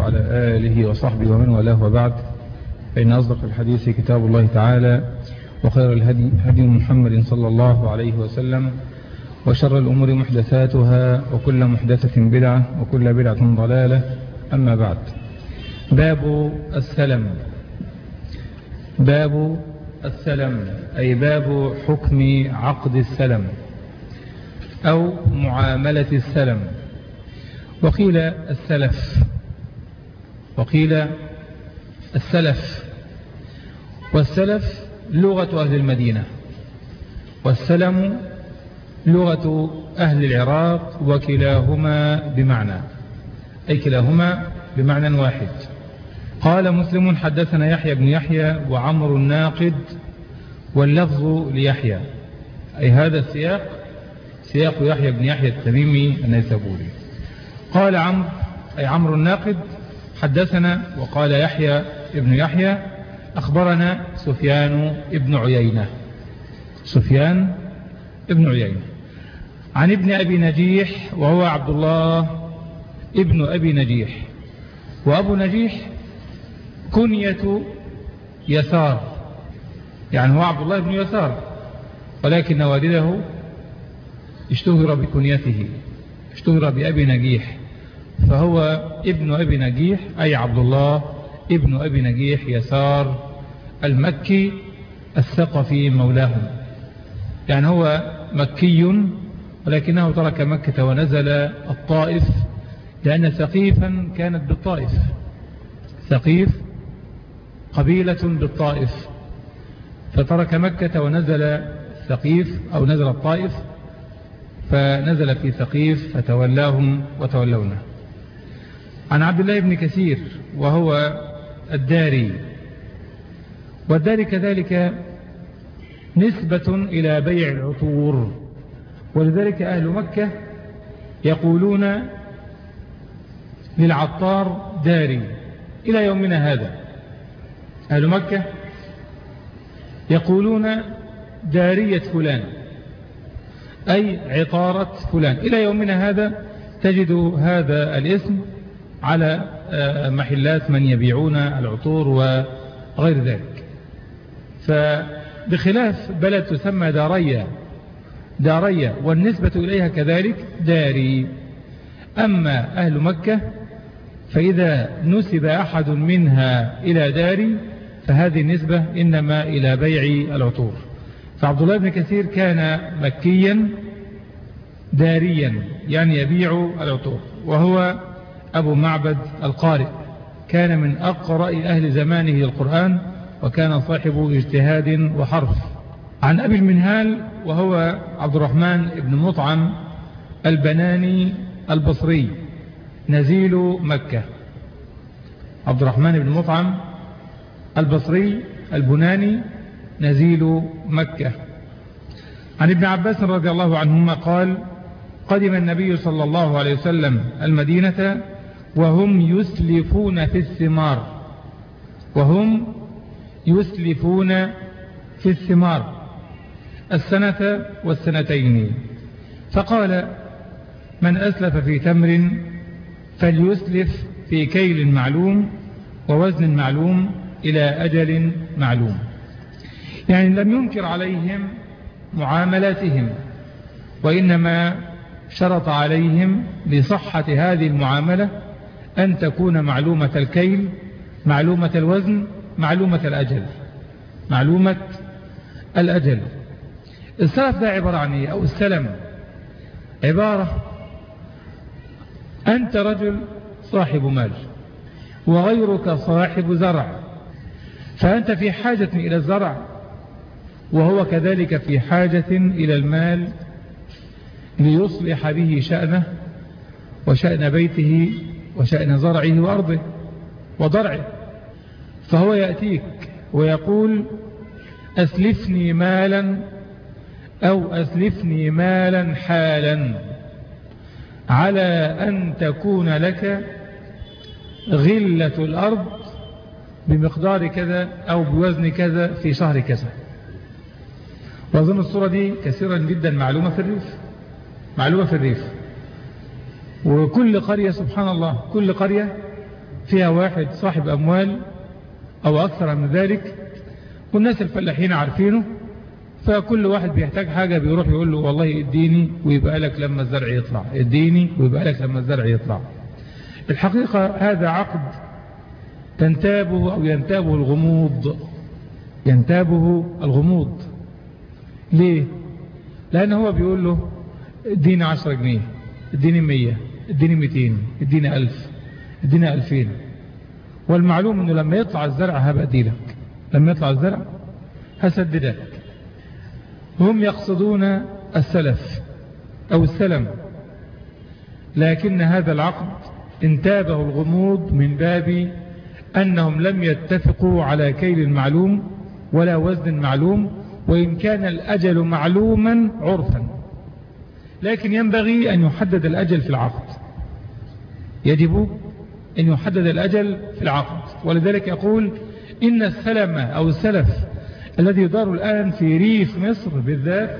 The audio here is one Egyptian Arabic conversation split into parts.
وعلى آله وصحبه ومن والاه وبعد فإن أصدق الحديث كتاب الله تعالى وخير الهدي هدي محمد صلى الله عليه وسلم وشر الأمور محدثاتها وكل محدثة بدعة وكل بدعة ضلالة أما بعد باب السلم باب السلم أي باب حكم عقد السلم أو معاملة السلم وقيل السلف وقيل السلف والسلف لغة أهل المدينة والسلم لغة أهل العراق وكلاهما بمعنى أي كلاهما بمعنى واحد قال مسلم حدثنا يحيى بن يحيى وعمر الناقد واللفظ ليحيى أي هذا السياق سياق يحيى بن يحيى التميمي النيسابوري قال عمرو أي عمرو الناقد حدثنا وقال يحيى ابن يحيى أخبرنا سفيان ابن عيينة سفيان ابن عيينة عن ابن أبي نجيح وهو عبد الله ابن أبي نجيح وأبو نجيح كنية يسار يعني هو عبد الله بن يسار ولكن والده اشتهر بكنيته اشتهر بأبي نجيح فهو ابن أبي نجيح أي عبد الله ابن أبي نجيح يسار المكي الثقفي مولاهم يعني هو مكي ولكنه ترك مكة ونزل الطائف لأن ثقيفا كانت بالطائف ثقيف قبيلة بالطائف فترك مكة ونزل ثقيف أو نزل الطائف فنزل في ثقيف فتولاهم وتولونه عن عبد الله بن كثير وهو الداري والداري كذلك نسبة إلى بيع العطور ولذلك أهل مكة يقولون للعطار داري إلى يومنا هذا أهل مكة يقولون دارية فلان أي عطارة فلان إلى يومنا هذا تجد هذا الاسم على محلات من يبيعون العطور وغير ذلك فبخلاف بلد تسمى دارية دارية والنسبة إليها كذلك داري أما أهل مكة فإذا نسب أحد منها إلى داري فهذه النسبة إنما إلى بيع العطور فعبد الله بن كثير كان مكيا داريا يعني يبيع العطور وهو أبو معبد القارئ كان من أقرأ أهل زمانه القرآن وكان صاحب اجتهاد وحرف عن أبي المنهال وهو عبد الرحمن بن مطعم البناني البصري نزيل مكة عبد الرحمن بن مطعم البصري البناني نزيل مكة عن ابن عباس رضي الله عنهما قال قدم النبي صلى الله عليه وسلم المدينة وهم يسلفون في الثمار وهم يسلفون في الثمار السنة والسنتين فقال من أسلف في تمر فليسلف في كيل معلوم ووزن معلوم إلى أجل معلوم يعني لم ينكر عليهم معاملاتهم وإنما شرط عليهم لصحة هذه المعاملة أن تكون معلومة الكيل معلومة الوزن معلومة الأجل معلومة الأجل السلف ده عبارة عن إيه أو السلم عبارة أنت رجل صاحب مال وغيرك صاحب زرع فأنت في حاجة إلى الزرع وهو كذلك في حاجة إلى المال ليصلح به شأنه وشأن بيته وشأن زرعه وأرضه وضرعه فهو يأتيك ويقول أسلفني مالا أو أسلفني مالا حالا على أن تكون لك غلة الأرض بمقدار كذا أو بوزن كذا في شهر كذا وأظن الصورة دي كثيرا جدا معلومة في الريف معلومة في الريف وكل قرية سبحان الله كل قرية فيها واحد صاحب أموال أو أكثر من ذلك والناس الفلاحين عارفينه فكل واحد بيحتاج حاجة بيروح يقول له والله اديني ويبقى لك لما الزرع يطلع اديني ويبقى لك لما الزرع يطلع الحقيقة هذا عقد تنتابه أو ينتابه الغموض ينتابه الغموض ليه لأنه هو بيقول له اديني عشرة جنيه اديني مية اديني ميتين اديني ألف اديني ألفين والمعلوم أنه لما يطلع الزرع هبقى ديلك لما يطلع الزرع هسددك هم يقصدون السلف أو السلم لكن هذا العقد انتابه الغموض من باب أنهم لم يتفقوا على كيل معلوم ولا وزن معلوم وإن كان الأجل معلوما عرفا لكن ينبغي أن يحدد الأجل في العقد يجب أن يحدد الأجل في العقد ولذلك يقول إن السلم أو السلف الذي يدار الآن في ريف مصر بالذات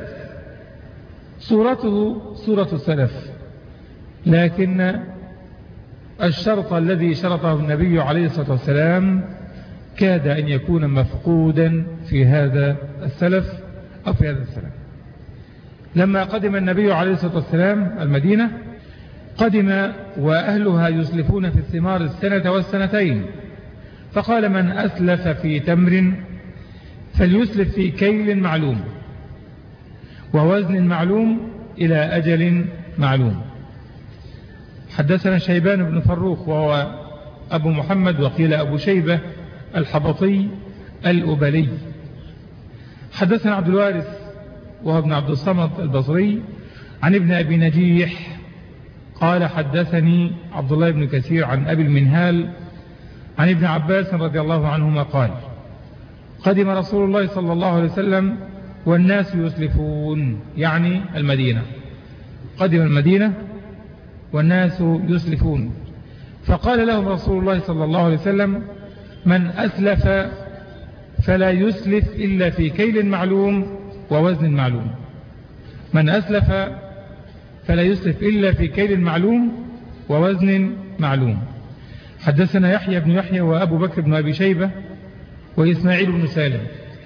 صورته صورة السلف لكن الشرط الذي شرطه النبي عليه الصلاة والسلام كاد أن يكون مفقودا في هذا السلف أو في هذا السلف لما قدم النبي عليه الصلاة والسلام المدينة قدم وأهلها يسلفون في الثمار السنة والسنتين فقال من أسلف في تمر فليسلف في كيل معلوم ووزن معلوم إلى أجل معلوم حدثنا شيبان بن فروخ وهو أبو محمد وقيل أبو شيبة الحبطي الأبلي حدثنا عبد الوارث وهو ابن عبد الصمد البصري عن ابن أبي نجيح قال حدثني عبد الله بن كثير عن أبي المنهال عن ابن عباس رضي الله عنهما قال قدم رسول الله صلى الله عليه وسلم والناس يسلفون يعني المدينة قدم المدينة والناس يسلفون فقال لهم رسول الله صلى الله عليه وسلم من أسلف فلا يسلف إلا في كيل معلوم ووزن معلوم من أسلف فلا يسلف إلا في كيل معلوم ووزن معلوم حدثنا يحيى بن يحيى وأبو بكر بن أبي شيبة وإسماعيل بن سالم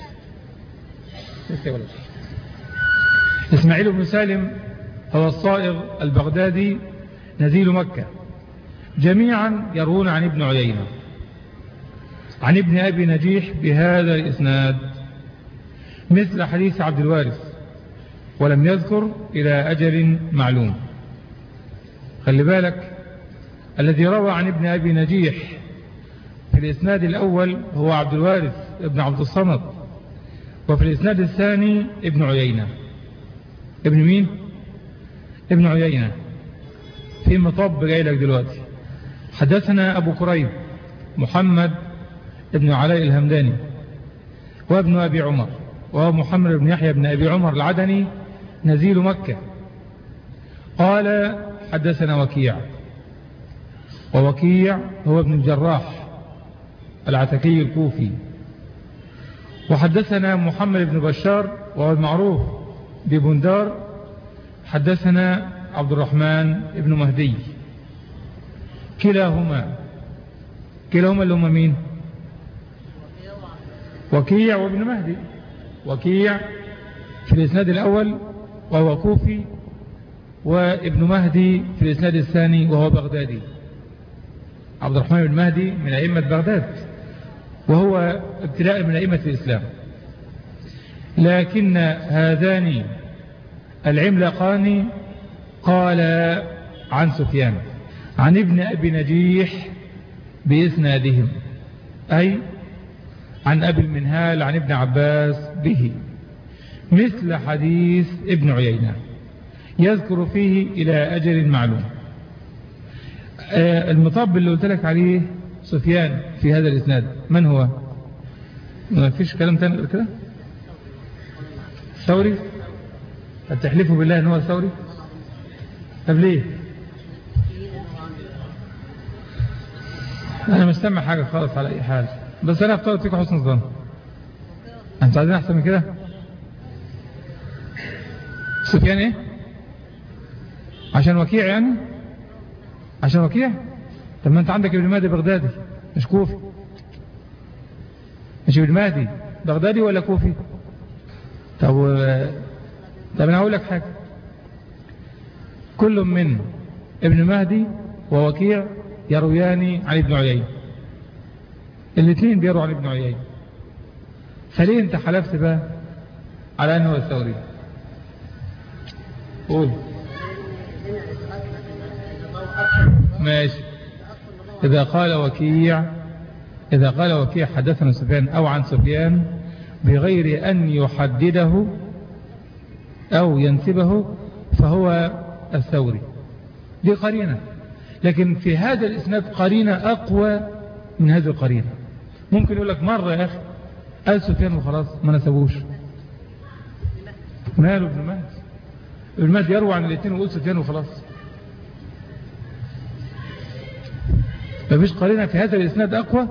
إسماعيل بن سالم هو الصائغ البغدادي نزيل مكة جميعا يروون عن ابن عيينة عن ابن أبي نجيح بهذا الإسناد مثل حديث عبد الوارث ولم يذكر إلى أجل معلوم خلي بالك الذي روى عن ابن أبي نجيح في الإسناد الأول هو عبد الوارث ابن عبد الصمد وفي الإسناد الثاني ابن عيينة ابن مين؟ ابن عيينة في مطب جاي لك دلوقتي حدثنا أبو كريب محمد ابن علاء الهمداني وابن أبي عمر وهو محمد بن يحيى بن أبي عمر العدني نزيل مكة قال حدثنا وكيع ووكيع هو ابن الجراح العتكي الكوفي وحدثنا محمد بن بشار وهو المعروف ببندار حدثنا عبد الرحمن بن مهدي كلاهما كلاهما اللي هم مين وكيع وابن مهدي وكيع في الإسناد الأول وهو كوفي وابن مهدي في الإسناد الثاني وهو بغدادي عبد الرحمن بن مهدي من أئمة بغداد وهو ابتلاء من أئمة الإسلام لكن هذان العملقان قال عن سفيان عن ابن أبي نجيح بإسنادهم أي عن أبي المنهال عن ابن عباس به مثل حديث ابن عيينة يذكر فيه إلى أجل معلوم المطب اللي قلت لك عليه سفيان في هذا الإسناد من هو ما فيش كلام تاني غير كده ثوري هتحلفوا بالله ان هو ثوري طب ليه انا مش سامع حاجة خالص على اي حال بس انا افترض فيكم حسن الظن انتوا عايزين احسن من كده سفيان ايه عشان وكيع يعني عشان وكيع طب ما انت عندك ابن مهدي بغدادي مش كوفي مش ابن مهدي بغدادي ولا كوفي طب طب انا هقول لك حاجه كل من ابن مهدي ووكيع يرويان عن ابن عيينة الاثنين بيروا عن ابن عيينة فليه انت حلفت بقى على انه الثوري قول ماشي إذا قال وكيع إذا قال وكيع حدثنا سفيان أو عن سفيان بغير أن يحدده أو ينسبه فهو الثوري دي قرينة لكن في هذا الإسناد قرينة أقوى من هذه القرينة ممكن يقول لك مرة يا أخي قال سفيان وخلاص ما نسبوش ماله ابن مهد ابن مهد يروى عن الاثنين ويقول سفيان وخلاص مفيش قرينة في هذا الإسناد أقوى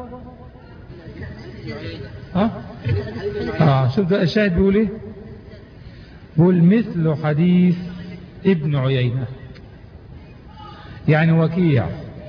ها آه شوف ده الشاهد بيقول ايه بيقول مثل حديث ابن عيينة يعني وكيع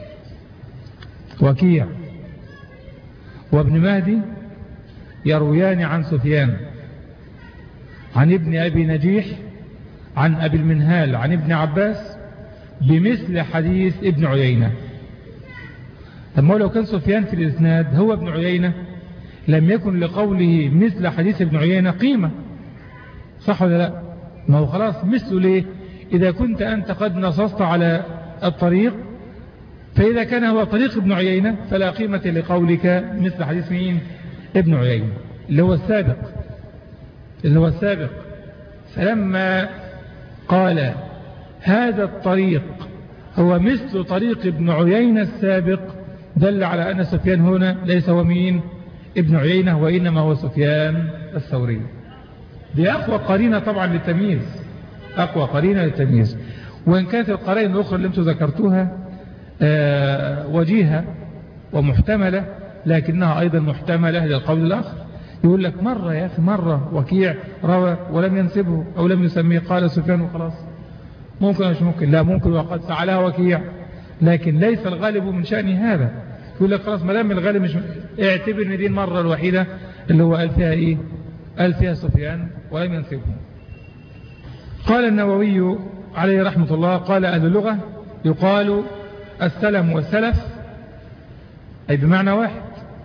وكيع وابن مهدي يرويان عن سفيان عن ابن أبي نجيح عن أبي المنهال عن ابن عباس بمثل حديث ابن عيينة أما لو كان سفيان في الإسناد هو ابن عيينة لم يكن لقوله مثل حديث ابن عيينة قيمة صح ولا لا ما هو خلاص مثله ليه إذا كنت أنت قد نصصت على الطريق فإذا كان هو طريق ابن عيينة فلا قيمة لقولك مثل حديث مين ابن عيينة اللي هو السابق اللي هو السابق فلما قال هذا الطريق هو مثل طريق ابن عيينة السابق دل على أن سفيان هنا ليس هو مين ابن عيينة وإنما هو سفيان الثوري دي أقوى قرينة طبعا للتمييز أقوى قرينة للتمييز وإن كانت القرائن الأخرى اللي انتم ذكرتوها آه وجيهة ومحتملة لكنها أيضا محتملة للقول الآخر يقول لك مرة يا أخي مرة وكيع روى ولم ينسبه أو لم يسميه قال سفيان وخلاص ممكن مش ممكن لا ممكن وقد فعلها وكيع لكن ليس الغالب من شأن هذا يقول لك خلاص ما دام الغالب مش اعتبر ان دي المرة الوحيدة اللي هو قال فيها ايه قال فيها سفيان ولم ينسبه قال النووي عليه رحمة الله قال أهل اللغة يقال السلم والسلف أي بمعنى واحد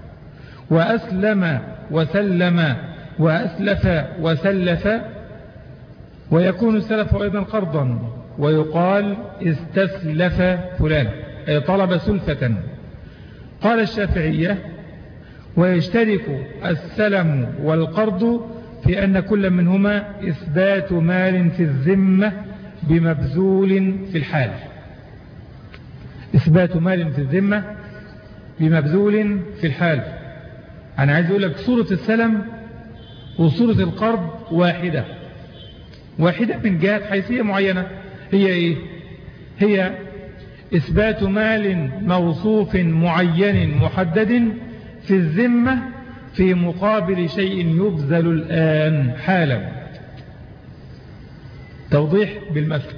وأسلم وسلم وأسلف وسلف ويكون السلف أيضا قرضا ويقال استسلف فلان أي طلب سلفة قال الشافعية ويشترك السلم والقرض في أن كل منهما إثبات مال في الذمة بمبذول في الحال إثبات مال في الذمة بمبذول في الحال أنا عايز أقول لك صورة السلم وصورة القرض واحدة واحدة من جهة حيثية معينة هي إيه هي إثبات مال موصوف معين محدد في الذمة في مقابل شيء يبذل الآن حالا توضيح بالمثل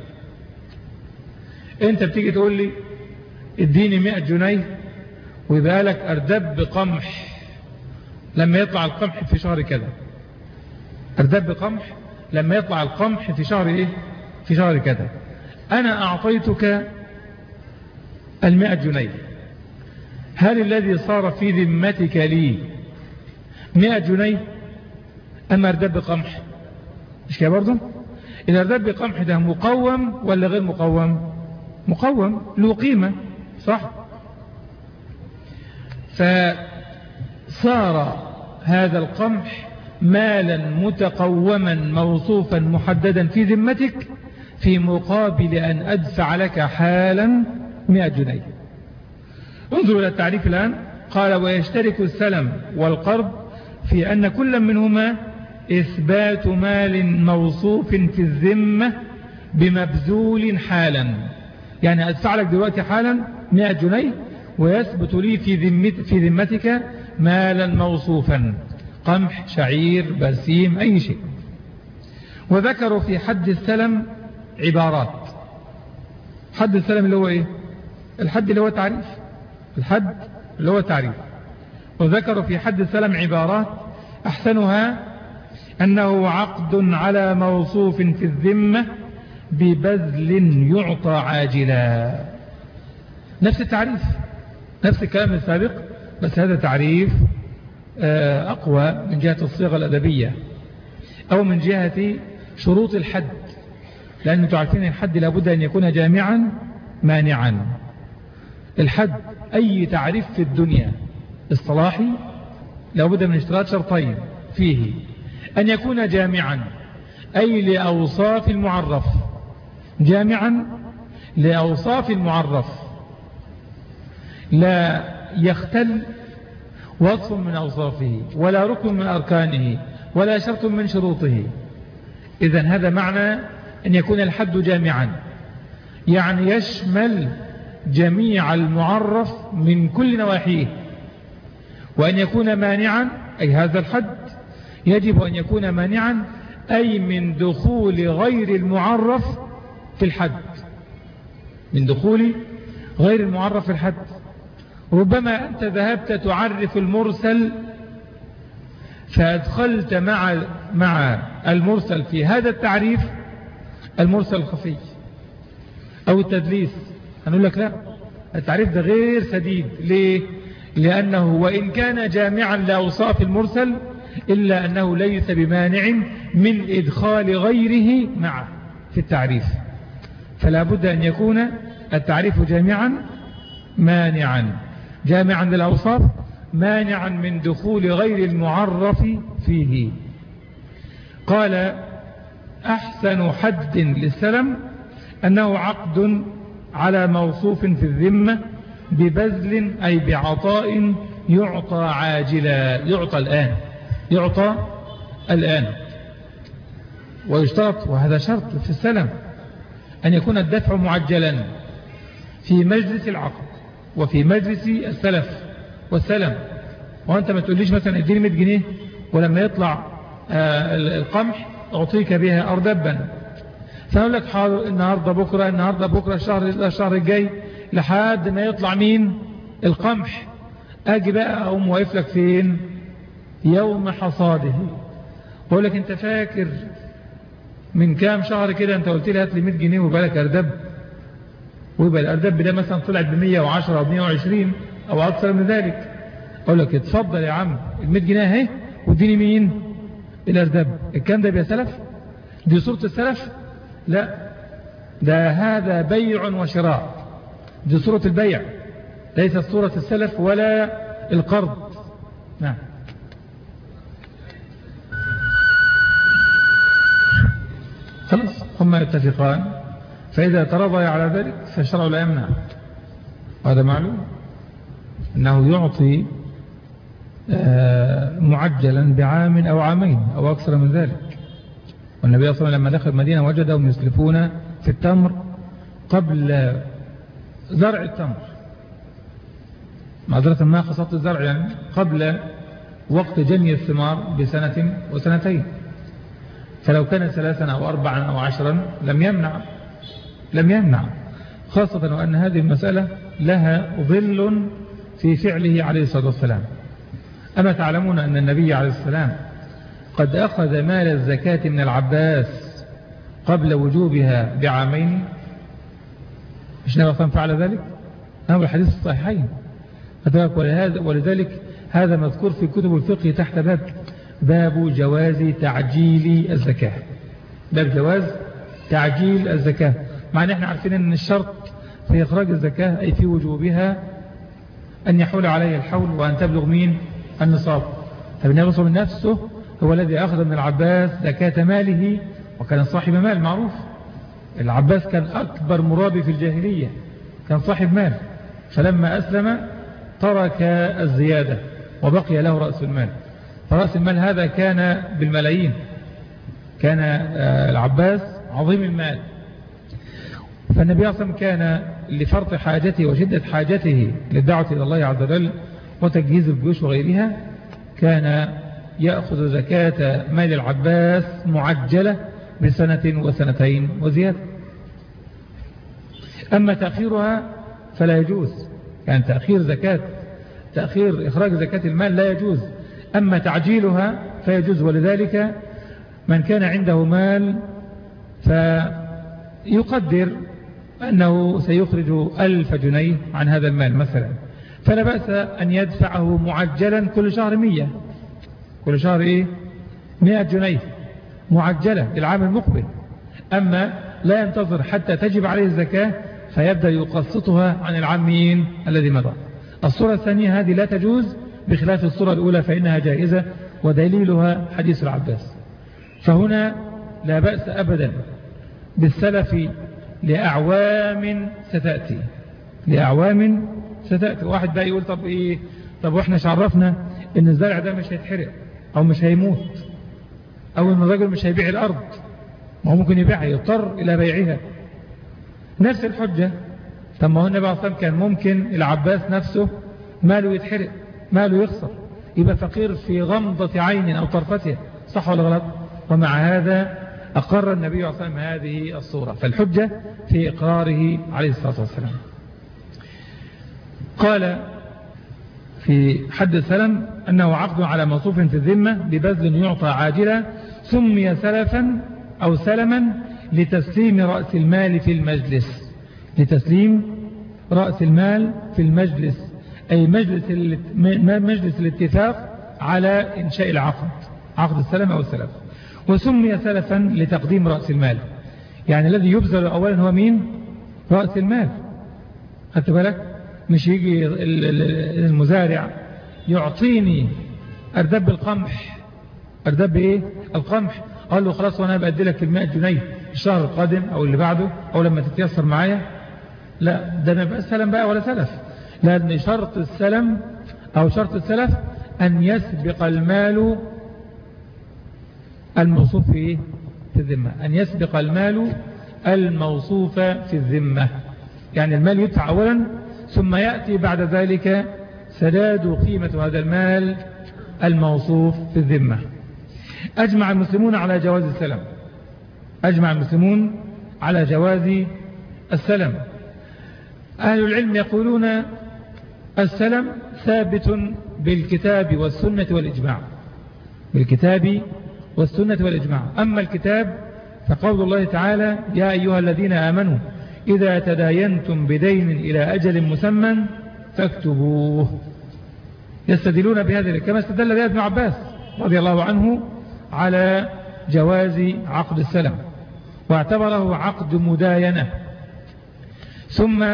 انت بتيجي تقول لي اديني 100 جنيه ويبقى لك اردب قمح لما يطلع القمح في شهر كذا اردب قمح لما يطلع القمح في شهر ايه في شهر كذا انا اعطيتك المائة جنيه هل الذي صار في ذمتك لي مائة جنيه أما اردب قمح مش كده برضه إذا اردب قمح ده مقوم ولا غير مقوم مقوم له قيمة صح فصار هذا القمح مالا متقوما موصوفا محددا في ذمتك في مقابل أن أدفع لك حالا مئة جنيه انظروا إلى التعريف الآن قال ويشترك السلم والقرض في أن كل منهما إثبات مال موصوف في الذمة بمبذول حالا يعني أدفع لك دلوقتي حالا 100 جنيه ويثبت لي في, ذمت في ذمتك مالا موصوفا قمح شعير برسيم أي شيء وذكروا في حد السلم عبارات حد السلم اللي هو إيه الحد اللي هو تعريف الحد اللي هو تعريف وذكروا في حد السلم عبارات أحسنها أنه عقد على موصوف في الذمة ببذل يعطى عاجلا نفس التعريف نفس الكلام السابق بس هذا تعريف آه، أقوى من جهة الصيغة الأدبية أو من جهة شروط الحد لأن تعرفين الحد لابد أن يكون جامعا مانعا الحد أي تعريف في الدنيا اصطلاحي لابد من اشتراط شرطين فيه أن يكون جامعا أي لأوصاف المعرف جامعا لأوصاف المعرف لا يختل وصف من أوصافه ولا ركن من أركانه ولا شرط من شروطه إذا هذا معنى أن يكون الحد جامعا يعني يشمل جميع المعرف من كل نواحيه وأن يكون مانعا أي هذا الحد يجب أن يكون مانعا أي من دخول غير المعرف في الحد من دخول غير المعرف في الحد ربما أنت ذهبت تعرف المرسل فأدخلت مع مع المرسل في هذا التعريف المرسل الخفي أو التدليس هنقول لك لا التعريف ده غير سديد ليه لأنه وإن كان جامعا لأوصاف المرسل إلا أنه ليس بمانع من إدخال غيره معه في التعريف فلا بد أن يكون التعريف جامعا مانعا جامعا للأوصاف مانعا من دخول غير المعرف فيه قال أحسن حد للسلم أنه عقد على موصوف في الذمة ببذل أي بعطاء يعطى عاجلا يعطى الآن يعطى الآن ويشترط وهذا شرط في السلم أن يكون الدفع معجلا في مجلس العقد وفي مجلس السلف والسلم وأنت ما تقوليش مثلا اديني 100 جنيه ولما يطلع آه، القمح أعطيك بها أردبا فأقول لك حاضر النهاردة بكرة النهاردة بكرة الشهر, الشهر الجاي لحد ما يطلع مين القمح أجي بقى أقوم واقف لك فين يوم حصاده بقول لك أنت فاكر من كام شهر كده أنت قلت لي هات لي 100 جنيه وبالك أردب ويبقى الأردب ده مثلا طلعت ب 110 أو 120 أو أكثر من ذلك أقول لك اتفضل يا عم ال 100 جنيه اهي واديني مين الأردب الكلام ده يبقى سلف دي صورة السلف لا ده هذا بيع وشراء دي صورة البيع ليست صورة السلف ولا القرض نعم خلاص هما يتفقان فإذا ترضى على ذلك فالشرع لا يمنع هذا معلوم أنه يعطي آه، معجلا بعام أو عامين أو أكثر من ذلك والنبي صلى الله عليه وسلم لما دخل المدينة وجدهم يسلفون في التمر قبل زرع التمر معذرة ما خصت الزرع يعني قبل وقت جني الثمار بسنة وسنتين فلو كان ثلاثا أو أربعا أو عشرا لم يمنع لم يمنع خاصة وأن هذه المسألة لها ظل في فعله عليه الصلاة والسلام أما تعلمون أن النبي عليه السلام قد أخذ مال الزكاة من العباس قبل وجوبها بعامين مش نبي فعل ذلك نعم الحديث الصحيحين ولذلك هذا مذكور في كتب الفقه تحت باب باب جواز تعجيل الزكاة باب جواز تعجيل الزكاة مع ان احنا عارفين ان الشرط في إخراج الزكاة أي في وجوبها أن يحول عليه الحول وأن تبلغ مين النصاب فالنبي صلى الله عليه نفسه هو الذي أخذ من العباس زكاة ماله وكان صاحب مال معروف العباس كان أكبر مرابي في الجاهلية كان صاحب مال فلما أسلم ترك الزيادة وبقي له رأس المال فرأس المال هذا كان بالملايين كان آه، العباس عظيم المال فالنبي أصلا كان لفرط حاجته وشدة حاجته للدعوة إلى الله عز وجل وتجهيز الجيوش وغيرها كان يأخذ زكاة مال العباس معجلة بسنة وسنتين وزيادة أما تأخيرها فلا يجوز يعني تأخير زكاة تأخير إخراج زكاة المال لا يجوز أما تعجيلها فيجوز ولذلك من كان عنده مال فيقدر أنه سيخرج ألف جنيه عن هذا المال مثلا فلا بأس أن يدفعه معجلا كل شهر مية كل شهر إيه مئة جنيه معجلة للعام المقبل أما لا ينتظر حتى تجب عليه الزكاة فيبدأ يقسطها عن العامين الذي مضى الصورة الثانية هذه لا تجوز بخلاف الصورة الأولى فإنها جائزة ودليلها حديث العباس فهنا لا بأس أبدا بالسلف لأعوام ستأتي لأعوام ستأتي واحد بقى يقول طب إيه طب وإحنا شعرفنا إن الزرع ده مش هيتحرق أو مش هيموت أو إن الرجل مش هيبيع الأرض ما هو ممكن يبيعها يضطر إلى بيعها نفس الحجة طب ما هو النبي عليه الصلاة كان ممكن العباس نفسه ماله يتحرق ماله يخسر يبقى فقير في غمضة عين أو طرفتها صح ولا غلط ومع هذا أقر النبي عليه الصلاة والسلام هذه الصورة فالحجة في إقراره عليه الصلاة والسلام قال في حد السلم أنه عقد على موصوف في الذمة ببذل يعطى عاجلا سمي سلفا أو سلما لتسليم رأس المال في المجلس لتسليم رأس المال في المجلس أي مجلس مجلس الاتفاق على إنشاء العقد عقد السلم أو السلف وسمي سلفا لتقديم رأس المال يعني الذي يبذل أولا هو مين رأس المال خدت بالك مش يجي المزارع يعطيني أردب القمح أردب إيه القمح قال له خلاص وأنا بأدي لك المائة جنيه الشهر القادم أو اللي بعده أو لما تتيسر معايا لا ده ما بقى سلم بقى ولا سلف لأن شرط السلم أو شرط السلف أن يسبق المال الموصوف في في الذمة أن يسبق المال الموصوف في الذمة يعني المال يدفع أولا ثم يأتي بعد ذلك سداد قيمة هذا المال الموصوف في الذمة أجمع المسلمون على جواز السلم أجمع المسلمون على جواز السلم أهل العلم يقولون السلم ثابت بالكتاب والسنة والإجماع بالكتاب والسنة والإجماع أما الكتاب فقول الله تعالى يا أيها الذين آمنوا إذا تداينتم بدين إلى أجل مسمى فاكتبوه يستدلون بهذا كما استدل بها ابن عباس رضي الله عنه على جواز عقد السلم واعتبره عقد مداينة ثم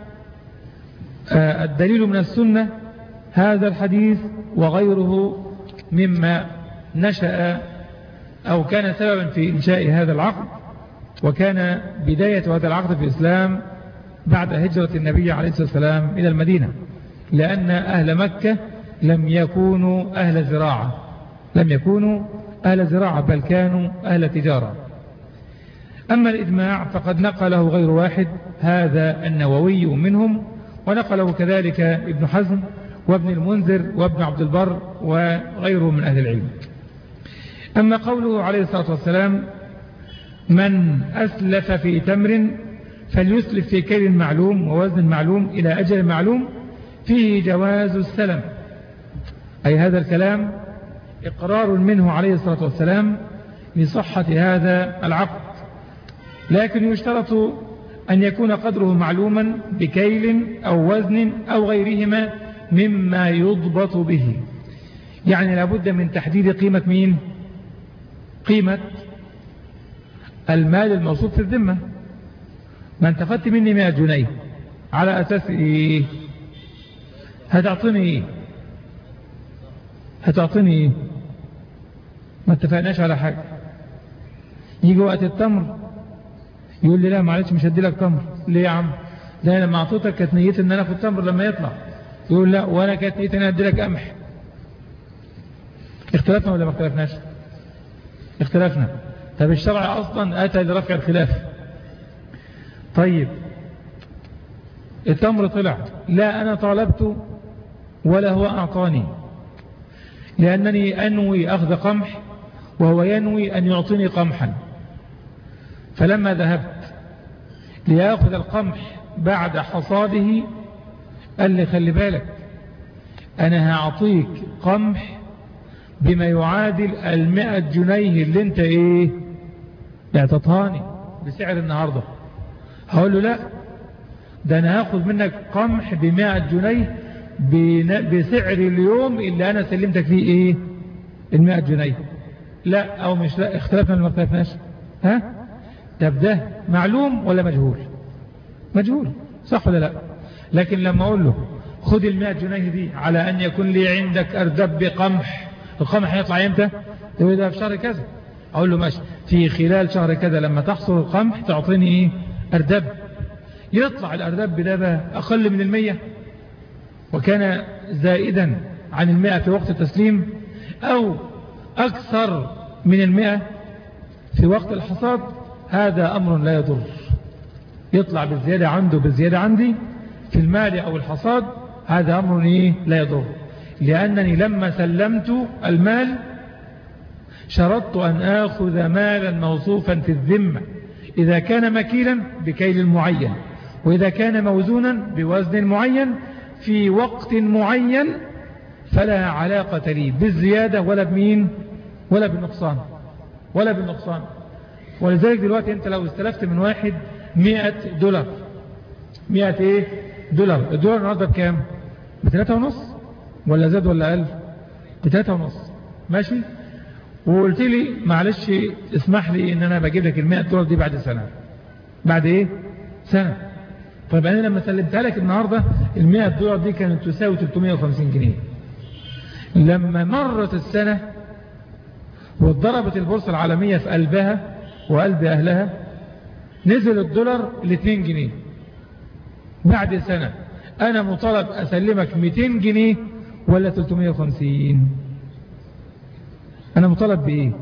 آه، الدليل من السنة هذا الحديث وغيره مما نشأ أو كان سببا في إنشاء هذا العقد وكان بداية هذا العقد في الإسلام بعد هجرة النبي عليه الصلاة والسلام إلى المدينة لأن أهل مكة لم يكونوا أهل زراعة لم يكونوا أهل زراعة بل كانوا أهل تجارة أما الإجماع فقد نقله غير واحد هذا النووي منهم ونقله كذلك ابن حزم وابن المنذر وابن عبد البر وغيره من أهل العلم أما قوله عليه الصلاة والسلام من أسلف في تمر فليسلف في كيل معلوم ووزن معلوم إلى أجل معلوم فيه جواز السلم أي هذا الكلام إقرار منه عليه الصلاة والسلام لصحة هذا العقد لكن يشترط أن يكون قدره معلوما بكيل أو وزن أو غيرهما مما يضبط به يعني لابد من تحديد قيمة مين قيمة المال الموصوف في الذمة ما انت خدت مني 100 جنيه على أساس إيه هتعطيني إيه هتعطيني إيه ما اتفقناش على حاجة يجي وقت التمر يقول لي لا معلش مش هدي لك تمر ليه يا عم ده انا لما اعطيتك كانت نيتي ان انا اخد تمر لما يطلع يقول لا وانا كانت نيتي ان انا ادي لك قمح اختلفنا ولا ما اختلفناش اختلفنا طب الشرع اصلا اتى لرفع الخلاف طيب التمر طلع لا انا طالبته ولا هو اعطاني لانني انوي اخذ قمح وهو ينوي ان يعطيني قمحا فلما ذهبت ليأخذ القمح بعد حصاده قال لي خلي بالك أنا هعطيك قمح بما يعادل المئة جنيه اللي انت ايه اعتطاني بسعر النهاردة هقول له لا ده انا هاخد منك قمح بمئة جنيه بسعر اليوم اللي انا سلمتك فيه ايه المئة جنيه لا او مش لا اختلفنا ولا ما اختلفناش ها طب ده معلوم ولا مجهول مجهول صح ولا لا لكن لما اقول له خد المئة جنيه دي على ان يكون لي عندك اردب بقمح القمح هيطلع امتى يقول ده في شهر كذا اقول له ماشي في خلال شهر كذا لما تحصل القمح تعطيني ايه اردب يطلع الاردب ده بقى اقل من المية وكان زائدا عن المئة في وقت التسليم او اكثر من المئة في وقت الحصاد هذا امر لا يضر يطلع بالزيادة عنده بالزيادة عندي في المال او الحصاد هذا امر إيه لا يضر لأنني لما سلمت المال شرطت أن آخذ مالا موصوفا في الذمة إذا كان مكيلا بكيل معين وإذا كان موزونا بوزن معين في وقت معين فلا علاقة لي بالزيادة ولا بمين ولا بالنقصان ولا بالنقصان ولذلك دلوقتي انت لو استلفت من واحد مئة دولار مئة ايه دولار الدولار النهارده بكام بثلاثة ونص ولا زاد ولا قل بتلاتة ونص ماشي وقلت لي معلش اسمح لي ان انا بجيب لك المائة دولار دي بعد سنة بعد ايه سنة طيب انا لما سلمتها لك النهاردة المائة دولار دي كانت تساوي 350 جنيه لما مرت السنة واتضربت البورصة العالمية في قلبها وقلب اهلها نزل الدولار ل 2 جنيه بعد سنة انا مطالب اسلمك 200 جنيه ولا 350 أنا مطالب بإيه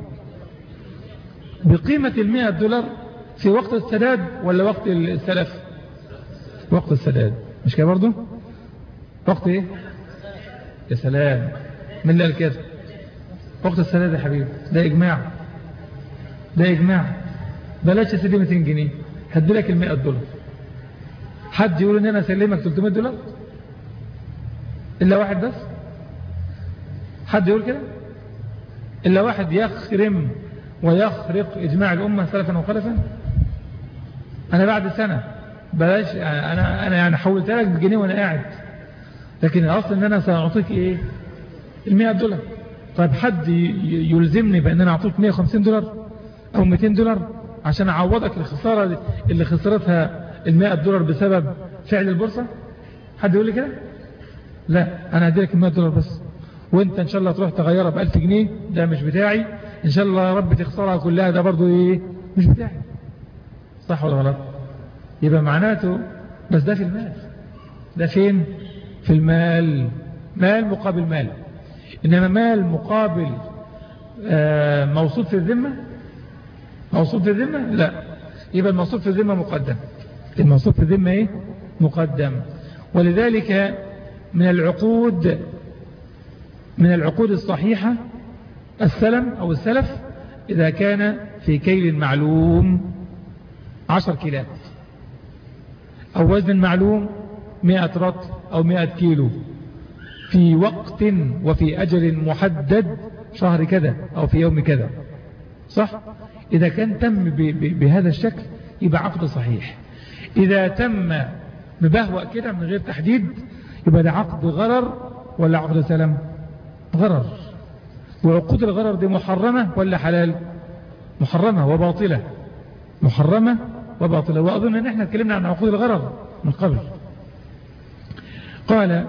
بقيمة المئة دولار في وقت السداد ولا وقت السلف وقت السداد مش كده برضو وقت ايه يا سلام من اللي قال كده وقت السداد يا حبيبي ده اجماع ده اجماع بلاش يا سيدي 200 جنيه هدي لك ال 100 دولار حد يقول ان انا اسلمك 300 دولار الا واحد بس حد يقول كده إلا واحد يخرم ويخرق إجماع الأمة سلفا وخلفا أنا بعد سنة بلاش أنا, أنا يعني حولت لك بجنيه وأنا قاعد لكن الأصل أن أنا سأعطيك إيه المئة دولار طيب حد يلزمني بأن أنا أعطيك 150 دولار أو 200 دولار عشان أعوضك الخسارة اللي خسرتها المئة دولار بسبب فعل البورصة حد يقول لي كده لا أنا هديلك المئة دولار بس وانت ان شاء الله تروح تغيرها بألف جنيه ده مش بتاعي ان شاء الله يا رب تخسرها كلها ده برضو ايه مش بتاعي صح ولا غلط يبقى معناته بس ده في المال ده فين في المال مال مقابل مال انما مال مقابل آه موصوف في الذمة موصوف في الذمة لا يبقى الموصوف في الذمة مقدم الموصوف في الذمة ايه مقدم ولذلك من العقود من العقود الصحيحة السلم أو السلف إذا كان في كيل معلوم عشر كيلات أو وزن معلوم مئة رط أو مئة كيلو في وقت وفي أجل محدد شهر كذا أو في يوم كذا صح إذا كان تم بهذا الشكل يبقى عقد صحيح إذا تم ببهوأ كده من غير تحديد يبقى ده عقد غرر ولا عقد سلام غرر وعقود الغرر دي محرمة ولا حلال محرمة وباطلة محرمة وباطلة وأظن أن احنا اتكلمنا عن عقود الغرر من قبل قال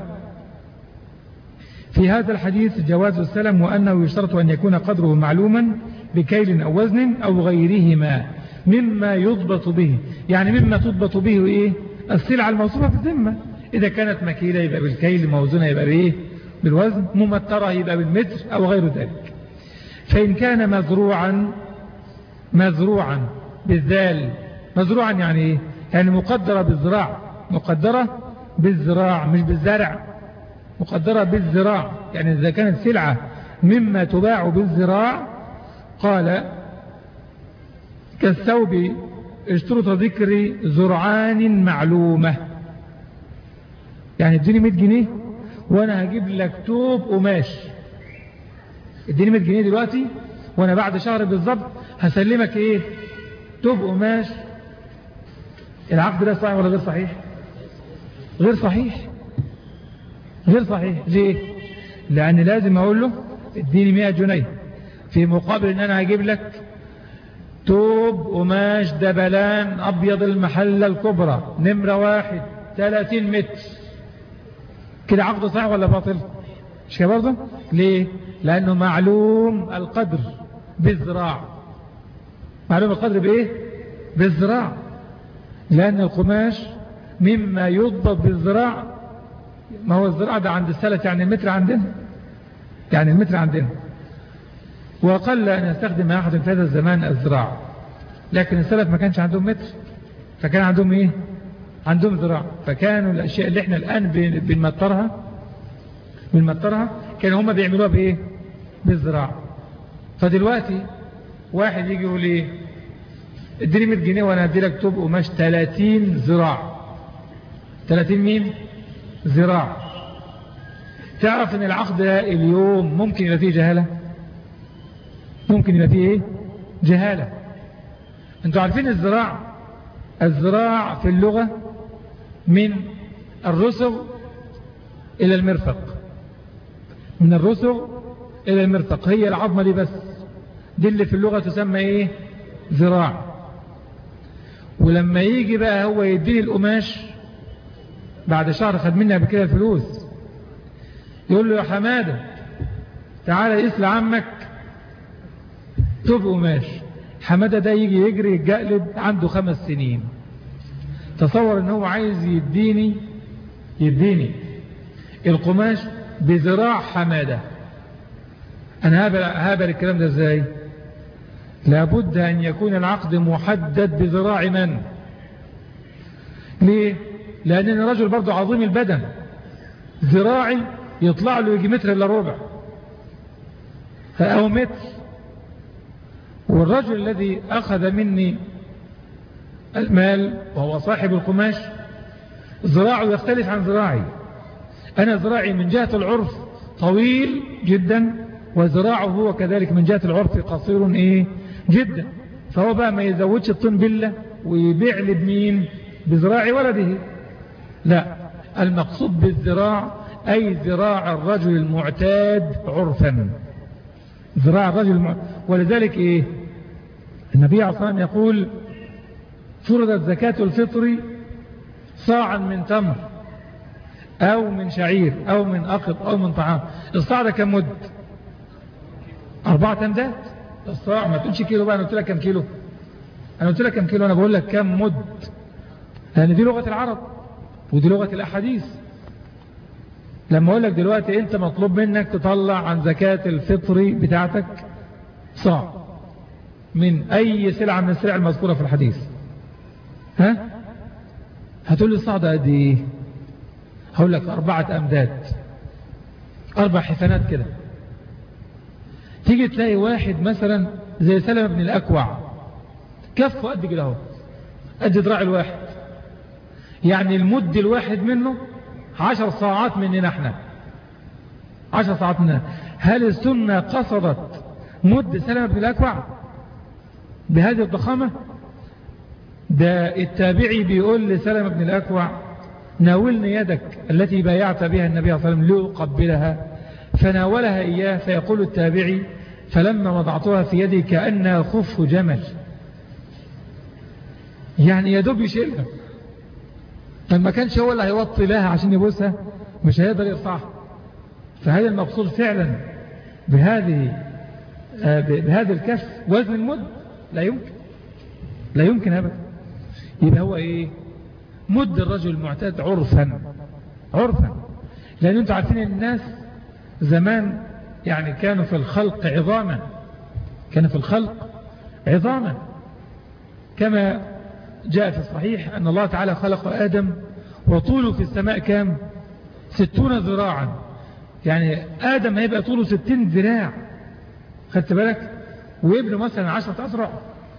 في هذا الحديث جواز السلم وأنه يشترط أن يكون قدره معلوما بكيل أو وزن أو غيرهما مما يضبط به يعني مما تضبط به إيه السلعة الموصوفة في الذمة إذا كانت مكيلة يبقى بالكيل موزونة يبقى بإيه بالوزن ممترة يبقى بالمتر أو غير ذلك فإن كان مزروعا مزروعا بالذال مزروعا يعني ايه يعني مقدرة بالزراع مقدرة بالزراع مش بالزرع مقدرة بالزراع يعني إذا كانت سلعة مما تباع بالزراع قال كالثوب اشترط ذكر زرعان معلومة يعني اديني 100 جنيه وانا هجيب لك توب قماش اديني 100 جنيه دلوقتي وانا بعد شهر بالظبط هسلمك ايه توب قماش العقد ده صحيح ولا غير صحيح غير صحيح غير صحيح ليه لان لازم اقول له اديني 100 جنيه في مقابل ان انا هجيب لك توب قماش دبلان ابيض المحلة الكبرى نمرة واحد 30 متر كده عقد صحيح ولا باطل مش كده برضه ليه لانه معلوم القدر بالزراع معلوم القدر بايه بالزراع لان القماش مما يضبط بالزراع ما هو الزراع ده عند السلة يعني المتر عندنا يعني المتر عندنا وقل أن يستخدم أحد في هذا الزمان الزراع لكن السلف ما كانش عندهم متر فكان عندهم إيه عندهم زراع فكانوا الأشياء اللي احنا الآن بنمطرها بنمطرها كانوا هم بيعملوها بإيه بالزراع فدلوقتي واحد يجي يقول إيه اديني 100 جنيه وانا ادي لك توب قماش 30 زراع 30 مين زراع تعرف ان العقد ده اليوم ممكن يبقى فيه جهاله ممكن يبقى فيه ايه جهالة انتوا عارفين الزراع الزراع في اللغة من الرسغ الى المرفق من الرسغ الى المرفق هي العظمة دي بس دي اللي في اللغة تسمى ايه زراع ولما يجي بقى هو يديني القماش بعد شهر خد مني قبل كده الفلوس يقول له يا حمادة تعالى يسل عمك توب قماش حمادة ده يجي يجري يتجقلب عنده خمس سنين تصور ان هو عايز يديني يديني القماش بذراع حمادة انا هابل الكلام ده ازاي لابد ان يكون العقد محدد بذراع من ليه لان الرجل برضه عظيم البدن ذراعي يطلع له يجي متر الا ربع او متر والرجل الذي أخذ مني المال وهو صاحب القماش ذراعه يختلف عن ذراعي أنا ذراعي من جهة العرف طويل جدا وذراعه هو كذلك من جهة العرف قصير إيه جدا فهو بقى ما يزودش الطن بلة ويبيع لي بمين بذراع ولده لا المقصود بالذراع أي ذراع الرجل المعتاد عرفا ذراع الرجل المعتاد ولذلك إيه النبي عليه الصلاة والسلام يقول فرضت زكاة الفطر صاعا من تمر أو من شعير أو من أقط أو من طعام الصاع ده كم مد أربعة أمداد الصاع ما تقولش كيلو بقى أنا قلت لك كم كيلو أنا قلت لك كم كيلو أنا بقول لك كم مد لأن دي لغة العرب ودي لغة الأحاديث لما أقول لك دلوقتي أنت مطلوب منك تطلع عن زكاة الفطر بتاعتك صاع من أي سلعة من السلع المذكورة في الحديث ها هتقول لي الصاع ده قد ايه هقول لك أربعة أمداد أربع حسنات كده تيجي تلاقي واحد مثلا زي سلمة بن الأكوع كفه قد كده اهو قد ذراع الواحد يعني المد الواحد منه عشر ساعات مننا احنا عشر ساعات مننا هل السنة قصدت مد سلمة بن الأكوع بهذه الضخامة ده التابعي بيقول لسلمة بن الأكوع ناولني يدك التي بايعت بها النبي صلى الله عليه وسلم لأقبلها فناولها إياه فيقول التابعي فلما وضعتها في يدي كأنها خف جمل يعني يدوب يشيلها فما كانش هو اللي هيوطي لها عشان يبوسها مش هيقدر يرفعها فهذا المقصود فعلا بهذه بهذا الكف وزن المد لا يمكن لا يمكن أبدا يبقى هو إيه مد الرجل المعتاد عرفا عرفا لأن أنتم عارفين الناس زمان يعني كانوا في الخلق عظاما كانوا في الخلق عظاما كما جاء في الصحيح أن الله تعالى خلق آدم وطوله في السماء كام ستون ذراعا يعني آدم هيبقى طوله ستين ذراع خدت بالك وابنه مثلا عشرة أسرع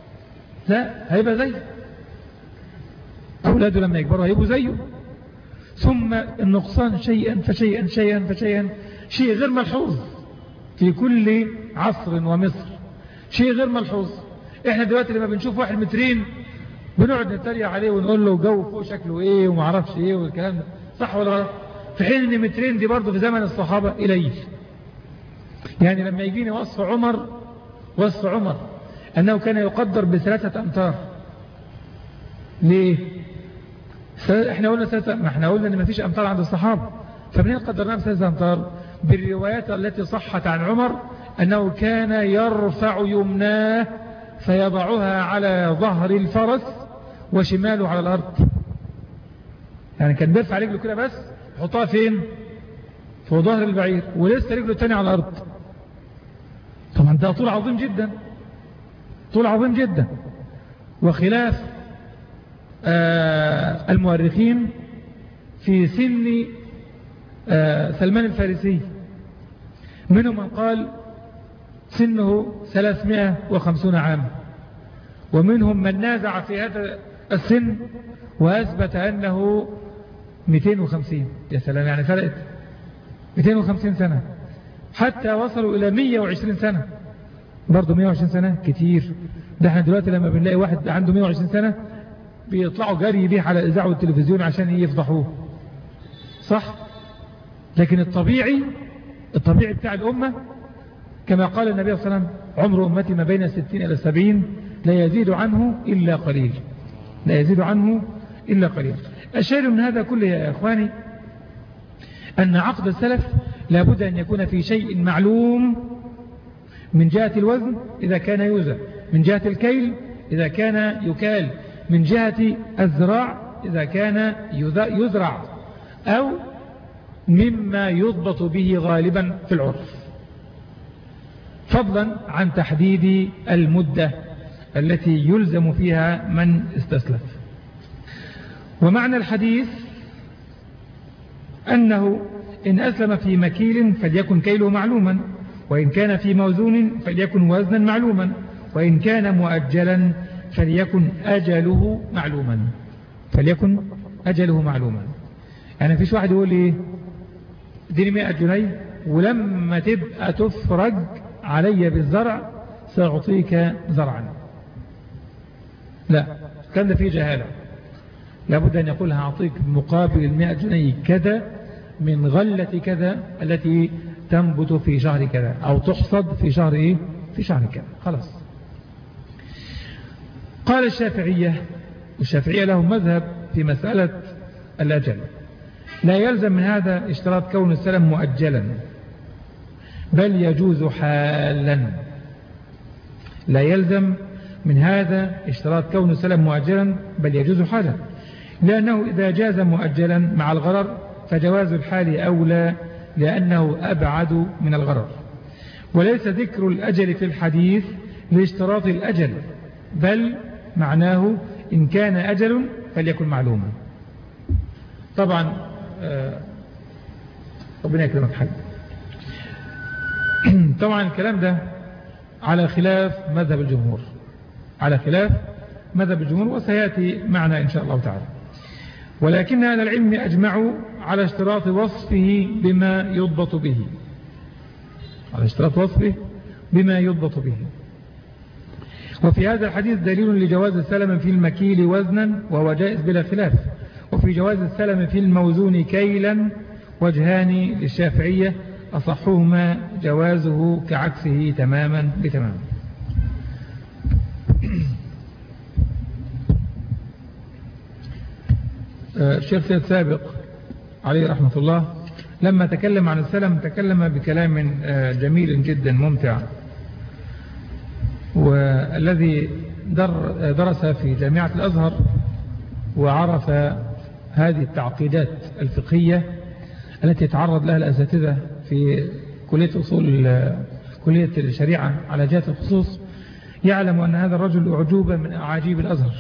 لا هيبقى زيه أولاده لما يكبروا هيبقوا زيه ثم النقصان شيئا فشيئا شيئا فشيئا شيء غير ملحوظ في كل عصر ومصر شيء غير ملحوظ احنا دلوقتي لما بنشوف واحد مترين بنقعد نتريق عليه ونقول له جو فوق شكله ايه وما اعرفش ايه والكلام ده صح ولا غلط في حين ان مترين دي برضه في زمن الصحابة قليل يعني لما يجيني وصف عمر وصف عمر انه كان يقدر بثلاثة امتار ليه احنا قلنا ثلاثة ما احنا قلنا ان ما فيش امتار عند الصحابة فمنين قدرناها بثلاثة امتار بالروايات التي صحت عن عمر انه كان يرفع يمناه فيضعها على ظهر الفرس وشماله على الارض يعني كان بيرفع رجله كده بس يحطها فين في ظهر البعير ولسه رجله الثانيه على الارض طبعا ده طول عظيم جدا طول عظيم جدا وخلاف آه المؤرخين في سن آه سلمان الفارسي منهم من قال سنه 350 عام ومنهم من نازع في هذا السن وأثبت أنه 250 يا سلام يعني فرقت 250 سنة حتى وصلوا إلى 120 سنة برضه 120 سنة كتير ده احنا دلوقتي لما بنلاقي واحد عنده 120 سنة بيطلعوا جري بيه على الإذاعة والتلفزيون عشان يفضحوه صح لكن الطبيعي الطبيعي بتاع الأمة كما قال النبي صلى الله عليه وسلم عمر أمتي ما بين الستين إلى السبعين لا يزيد عنه إلا قليل لا يزيد عنه إلا قليل الشاهد من هذا كله يا إخواني أن عقد السلف لابد أن يكون في شيء معلوم من جهة الوزن إذا كان يوزن من جهة الكيل إذا كان يكال من جهة الزراع إذا كان يزرع أو مما يضبط به غالبا في العرف فضلا عن تحديد المدة التي يلزم فيها من استسلف ومعنى الحديث أنه إن أسلم في مكيل فليكن كيله معلوما وإن كان في موزون فليكن وزنا معلوما وإن كان مؤجلا فليكن أجله معلوما فليكن أجله معلوما يعني فيش واحد يقول إيه ديني مئة جنيه ولما تبقى تفرج علي بالزرع سأعطيك زرعا لا كان ده فيه جهالة لابد أن يقول هأعطيك مقابل المئة جنيه كذا من غلة كذا التي تنبت في شهر كذا أو تحصد في شهر إيه؟ في شهر كذا خلاص قال الشافعية الشافعية لهم مذهب في مسألة الأجل لا يلزم من هذا اشتراط كون السلم مؤجلا بل يجوز حالا لا يلزم من هذا اشتراط كون السلم مؤجلا بل يجوز حالا لأنه إذا جاز مؤجلا مع الغرر فجواز الحال أولى لأنه أبعد من الغرر وليس ذكر الأجل في الحديث لاشتراط الأجل بل معناه إن كان أجل فليكن معلوما طبعا ربنا يكرمك حاج طبعا الكلام ده على خلاف مذهب الجمهور على خلاف مذهب الجمهور وسيأتي معنا إن شاء الله تعالى ولكن أهل العلم أجمعوا على اشتراط وصفه بما يضبط به على اشتراط وصفه بما يضبط به وفي هذا الحديث دليل لجواز السلم في المكيل وزنا وهو جائز بلا خلاف وفي جواز السلم في الموزون كيلا وجهان للشافعية أصحهما جوازه كعكسه تماما بتمام الشيخ سيد سابق عليه رحمة الله لما تكلم عن السلم تكلم بكلام جميل جدا ممتع والذي درس في جامعة الأزهر وعرف هذه التعقيدات الفقهية التي يتعرض لها الأساتذة في كلية أصول كلية الشريعة على جهة الخصوص يعلم أن هذا الرجل أعجوبة من أعاجيب الأزهر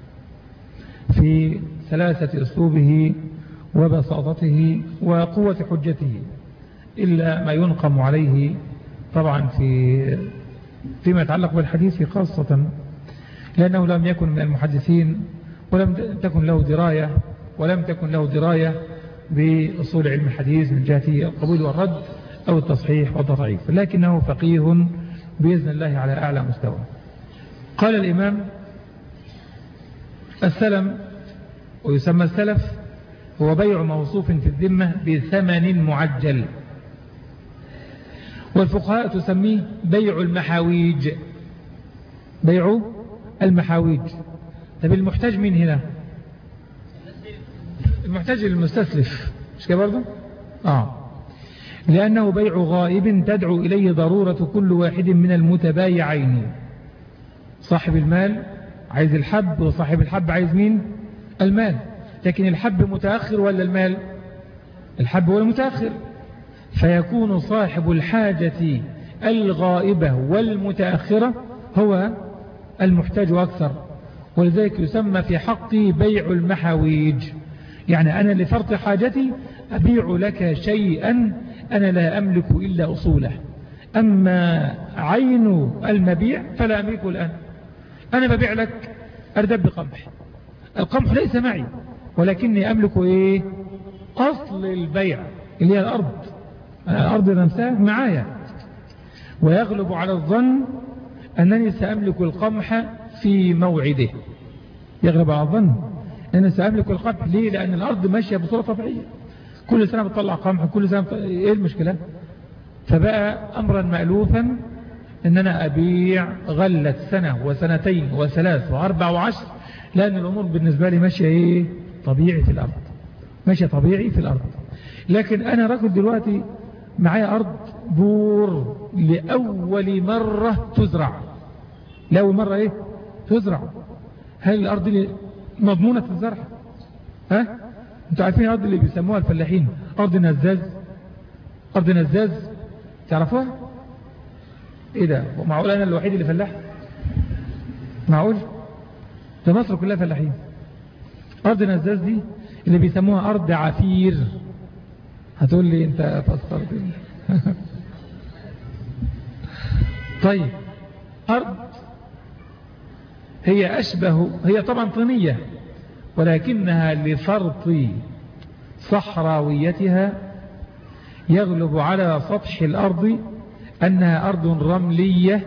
في سلاسة أسلوبه وبساطته وقوة حجته إلا ما ينقم عليه طبعا في فيما يتعلق بالحديث خاصة لأنه لم يكن من المحدثين ولم تكن له دراية ولم تكن له دراية بأصول علم الحديث من جهة القبول والرد أو التصحيح والتضعيف لكنه فقيه بإذن الله على أعلى مستوى قال الإمام السلم ويسمى السلف هو بيع موصوف في الذمة بثمن معجل والفقهاء تسميه بيع المحاويج بيع المحاويج طب المحتاج من هنا المحتاج للمستسلف مش كده برضه آه لأنه بيع غائب تدعو إليه ضرورة كل واحد من المتبايعين صاحب المال عايز الحب وصاحب الحب عايز مين المال لكن الحب متأخر ولا المال الحب هو المتأخر فيكون صاحب الحاجة الغائبة والمتأخرة هو المحتاج أكثر ولذلك يسمى في حقي بيع المحاويج يعني أنا لفرط حاجتي أبيع لك شيئا أنا لا أملك إلا أصوله أما عين المبيع فلا أملكه الآن أنا ببيع لك أردب بقمح القمح ليس معي ولكني أملك إيه أصل البيع اللي هي الأرض الأرض نفسها معايا ويغلب على الظن أنني سأملك القمح في موعده يغلب على الظن أنني سأملك القمح ليه لأن الأرض ماشية بصورة طبيعية كل سنة بتطلع قمح كل سنة بت... إيه المشكلة فبقى أمرا مألوفا أن أنا أبيع غلة سنة وسنتين وثلاث وأربع وعشر لأن الأمور بالنسبة لي ماشية إيه طبيعي في الأرض ماشية طبيعي في الأرض لكن أنا رجل دلوقتي معايا أرض بور لأول مرة تزرع لأول مرة إيه تزرع هل الأرض دي مضمونة الزرع ها انتوا عارفين الأرض اللي بيسموها الفلاحين أرض نزاز أرض نزاز تعرفوها ايه ده معقول انا الوحيد اللي فلاح معقول ده مصر كلها فلاحين ارض نزاز دي اللي بيسموها ارض عفير هتقول لي انت فسرت طيب ارض هي اشبه هي طبعا طينية ولكنها لفرط صحراويتها يغلب على سطح الارض أنها أرض رملية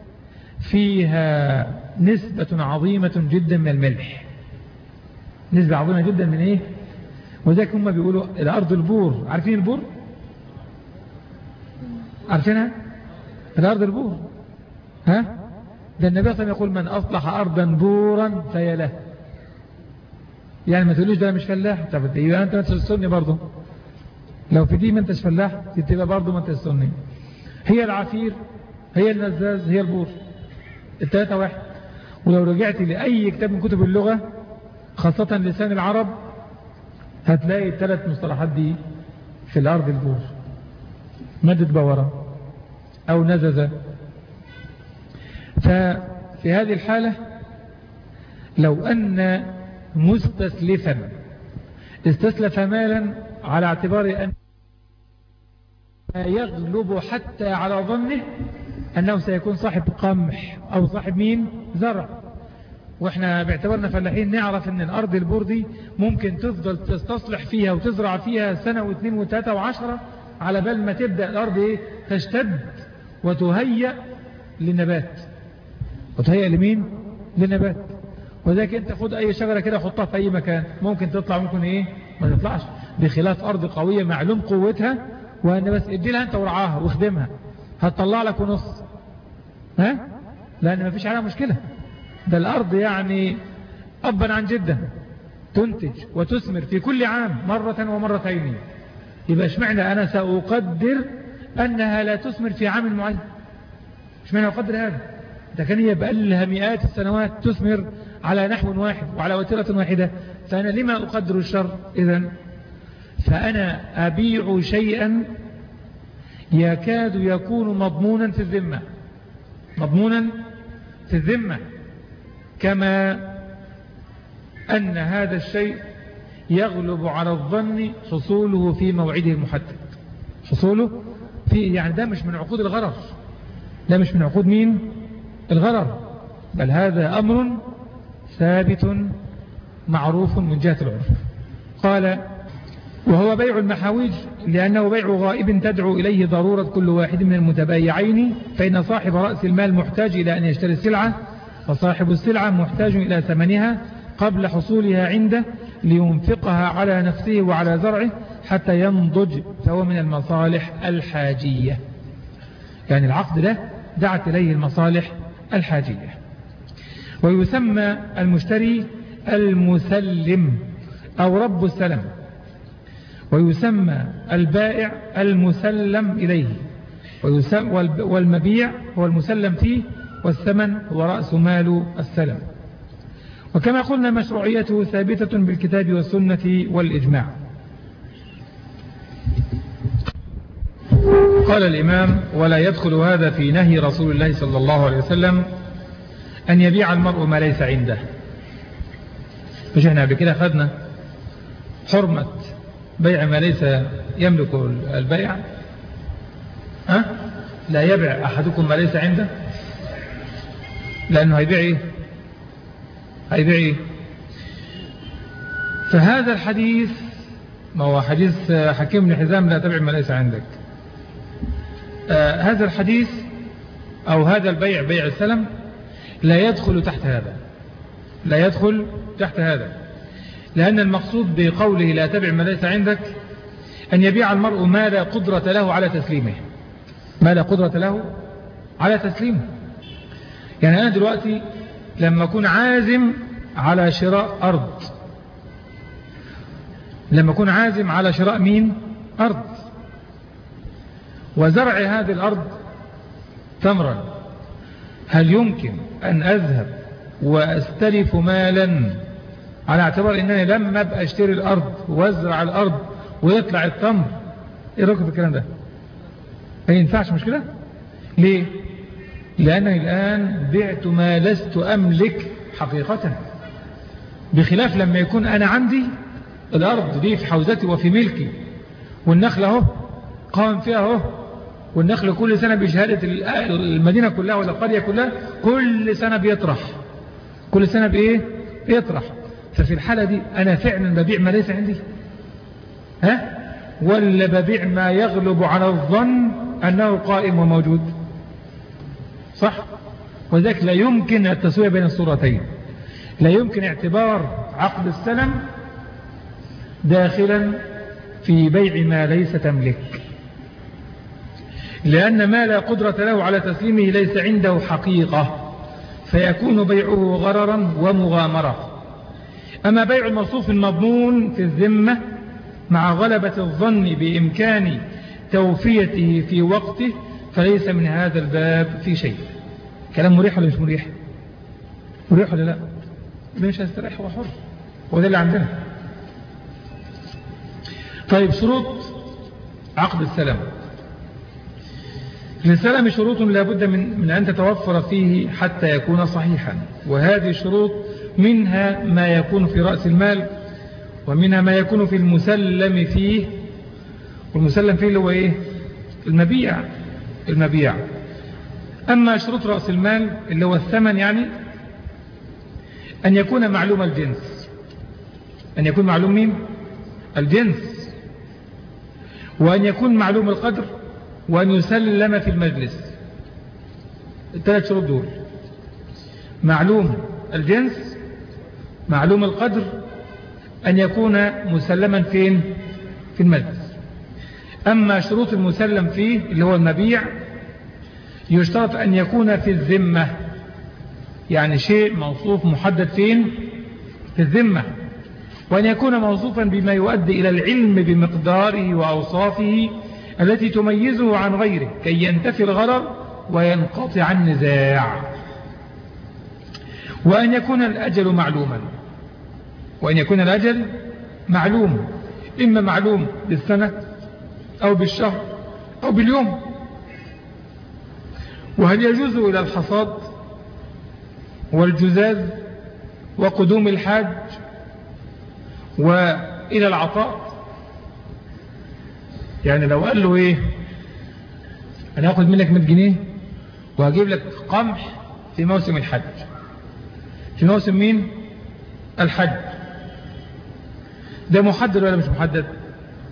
فيها نسبة عظيمة جدا من الملح نسبة عظيمة جدا من إيه وذلك هم بيقولوا الأرض البور عارفين البور عارفينها الأرض البور ها ده النبي صلى الله عليه وسلم يقول من أصلح أرضا بورا فهي له يعني ما تقولوش ده مش فلاح طب يبقى أنت ما تسني برضه لو في دي ما انتش فلاح تبقى برضه ما انتش سني هي العفير هي النزاز هي البور الثلاثة واحد ولو رجعت لأي كتاب من كتب اللغة خاصة لسان العرب هتلاقي الثلاث مصطلحات دي في الأرض البور مادة بورة أو نززة ففي هذه الحالة لو أن مستسلفا استسلف مالا على اعتبار أن يغلب حتى على ظنه أنه سيكون صاحب قمح أو صاحب مين زرع وإحنا باعتبارنا فلاحين نعرف أن الأرض البردي ممكن تفضل تستصلح فيها وتزرع فيها سنة واثنين وثلاثة وعشرة على بال ما تبدأ الأرض إيه تشتد وتهيأ للنبات وتهيأ لمين للنبات وذلك انت خد اي شجرة كده حطها في اي مكان ممكن تطلع ممكن ايه ما تطلعش بخلاف ارض قوية معلوم قوتها وان بس ادي لها انت ورعاها واخدمها هتطلع لك ونص ها لان ما فيش عليها مشكلة ده الارض يعني ابا عن جدا تنتج وتثمر في كل عام مرة ومرتين يبقى اشمعنى انا سأقدر انها لا تثمر في عام معين اشمعنى اقدر هذا ده كان هي بقالها مئات السنوات تثمر على نحو واحد وعلى وتيرة واحدة فأنا لما أقدر الشر إذا فأنا أبيع شيئا يكاد يكون مضمونا في الذمة مضمونا في الذمة كما أن هذا الشيء يغلب على الظن حصوله في موعده المحدد حصوله في يعني ده مش من عقود الغرر ده مش من عقود مين الغرر بل هذا أمر ثابت معروف من جهة العرف قال وهو بيع المحاويج لأنه بيع غائب تدعو إليه ضرورة كل واحد من المتبايعين فإن صاحب رأس المال محتاج إلى أن يشتري السلعة فصاحب السلعة محتاج إلى ثمنها قبل حصولها عنده لينفقها على نفسه وعلى زرعه حتى ينضج فهو من المصالح الحاجية يعني العقد ده دعت إليه المصالح الحاجية ويسمى المشتري المسلم أو رب السلم ويسمى البائع المسلم إليه والمبيع هو المسلم فيه والثمن هو رأس مال السلم وكما قلنا مشروعيته ثابتة بالكتاب والسنة والإجماع قال الإمام ولا يدخل هذا في نهي رسول الله صلى الله عليه وسلم أن يبيع المرء ما ليس عنده مش احنا قبل كده خدنا حرمة بيع ما ليس يملك البيع ها؟ لا يبيع أحدكم ما ليس عنده لأنه هيبيع إيه هيبيع إيه فهذا الحديث ما هو حديث حكيم بن حزام لا تبع ما ليس عندك آه هذا الحديث أو هذا البيع بيع السلم لا يدخل تحت هذا لا يدخل تحت هذا لأن المقصود بقوله لا تبع ما ليس عندك أن يبيع المرء ما لا قدرة له على تسليمه ما لا قدرة له على تسليمه يعني أنا دلوقتي لما أكون عازم على شراء أرض لما أكون عازم على شراء مين أرض وزرع هذه الأرض تمرا هل يمكن أن أذهب وأستلف مالا على اعتبار أنني لما أبقى أشتري الأرض وأزرع الأرض ويطلع التمر إيه رأيك في الكلام ده ما ينفعش مش كده ليه لأنني الآن بعت ما لست أملك حقيقة بخلاف لما يكون أنا عندي الأرض دي في حوزتي وفي ملكي والنخل اهو قام فيها اهو والنخل كل سنة بشهادة المدينة كلها ولا القرية كلها كل سنة بيطرح كل سنة بإيه بيطرح ففي الحالة دي أنا فعلا ببيع ما ليس عندي ها ولا ببيع ما يغلب على الظن أنه قائم وموجود صح وذلك لا يمكن التسوية بين الصورتين لا يمكن اعتبار عقد السلم داخلا في بيع ما ليس تملك لأن ما لا قدرة له على تسليمه ليس عنده حقيقة فيكون بيعه غررا ومغامرة أما بيع الموصوف المضمون في الذمة مع غلبة الظن بإمكان توفيته في وقته فليس من هذا الباب في شيء كلام مريح ولا مش مريح مريح ولا لا مش هستريح هو حر وده اللي عندنا طيب شروط عقد السلام للسلام شروط لابد من, من أن تتوفر فيه حتى يكون صحيحا وهذه الشروط منها ما يكون في رأس المال ومنها ما يكون في المسلم فيه والمسلم فيه اللي هو إيه المبيع المبيع أما شروط رأس المال اللي هو الثمن يعني أن يكون معلوم الجنس أن يكون معلوم مين الجنس وأن يكون معلوم القدر وأن يسلم في المجلس الثلاث شروط دول معلوم الجنس معلوم القدر أن يكون مسلما فين في المجلس أما شروط المسلم فيه اللي هو المبيع يشترط أن يكون في الذمة يعني شيء موصوف محدد فين في الذمة وأن يكون موصوفا بما يؤدي إلى العلم بمقداره وأوصافه التي تميزه عن غيره كي ينتفي الغرر وينقطع النزاع وأن يكون الأجل معلوما وأن يكون الأجل معلوم إما معلوم بالسنة أو بالشهر أو باليوم وهل يجوز إلى الحصاد والجزاز وقدوم الحاج وإلى العطاء يعني لو قال له إيه أنا أخذ منك 100 جنيه وهجيب لك قمح في موسم الحج في موسم مين الحج ده محدد ولا مش محدد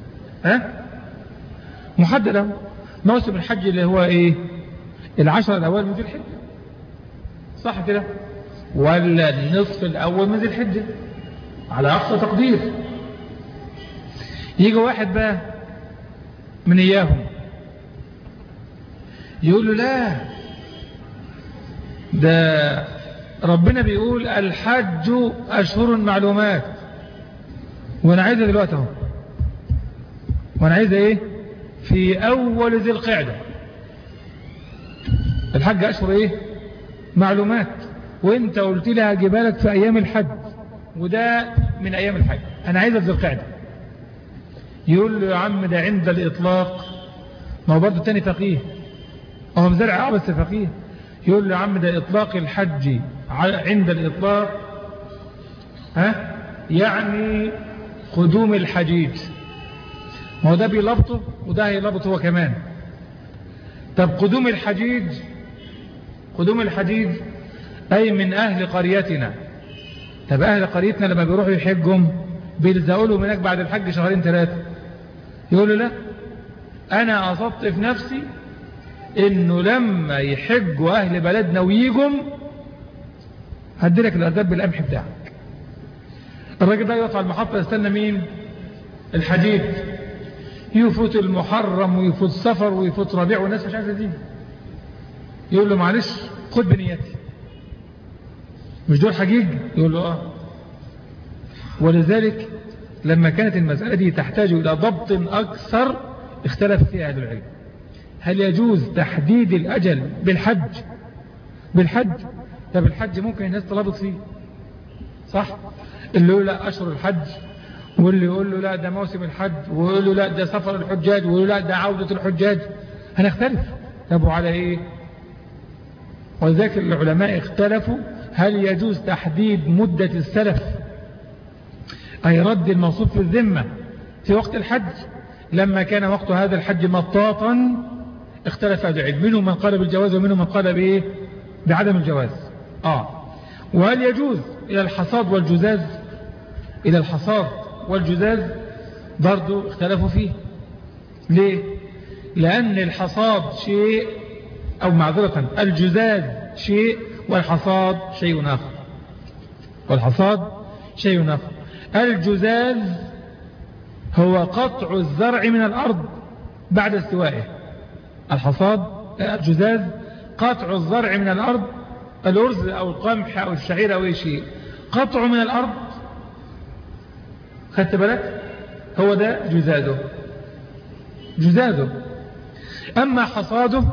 ها محددة موسم الحج اللي هو ايه العشر الاول من ذي الحجة صح كده ولا النصف الاول من ذي الحجة على اقصى تقدير يجي واحد بقى من اياهم يقول له لا ده ربنا بيقول الحج أشهر معلومات وانا عايزة دلوقتي اهو وانا عايزة ايه في اول ذي القعدة الحج اشهر ايه معلومات وانت قلت لي هجيبها في ايام الحج وده من ايام الحج انا عايزة ذي القعدة يقول له يا عم ده عند الاطلاق ما هو برضه تاني فقيه هو مزرع اه بس فقيه يقول له يا عم ده اطلاق الحج عند الاطلاق ها يعني قدوم الحجيج ما هو ده بيلبطه وده هيلبط هو كمان طب قدوم الحجيج قدوم الحجيج أي من أهل قريتنا طب أهل قريتنا لما بيروحوا يحجهم بيلزقوا لهم هناك بعد الحج شهرين ثلاثة يقولوا لا أنا أصبت في نفسي إنه لما يحجوا أهل بلدنا ويجوا هديلك الأرداب بالقمح بتاعك الراجل ده يقف على المحطة يستنى مين الحديد يفوت المحرم ويفوت سفر ويفوت ربيع والناس مش عارفه دي يقول له معلش خد بنيتي مش دول حجيج يقول له اه ولذلك لما كانت المسألة دي تحتاج إلى ضبط أكثر اختلف فيها أهل العلم هل يجوز تحديد الأجل بالحج بالحج طب الحج ممكن الناس تلبط فيه صح اللي يقول لا أشهر الحج واللي يقول له لا ده موسم الحج ويقول له لا ده سفر الحجاج ويقول له لا ده عودة الحجاج هنختلف طب على ايه ولذلك العلماء اختلفوا هل يجوز تحديد مدة السلف أي رد الموصوف في الذمة في وقت الحج لما كان وقت هذا الحج مطاطا اختلف أهل العلم منهم من قال بالجواز ومنهم من قال بإيه بعدم الجواز آه وهل يجوز إلى الحصاد والجزاز إلى الحصاد والجزاز برضو اختلفوا فيه ليه لأن الحصاد شيء أو معذرة الجزاز شيء والحصاد شيء آخر والحصاد شيء آخر الجزاز هو قطع الزرع من الأرض بعد استوائه الحصاد الجزاز قطع الزرع من الأرض الأرز أو القمح أو الشعير أو أي شيء قطع من الأرض خدت بالك هو ده جزازه جزازه أما حصاده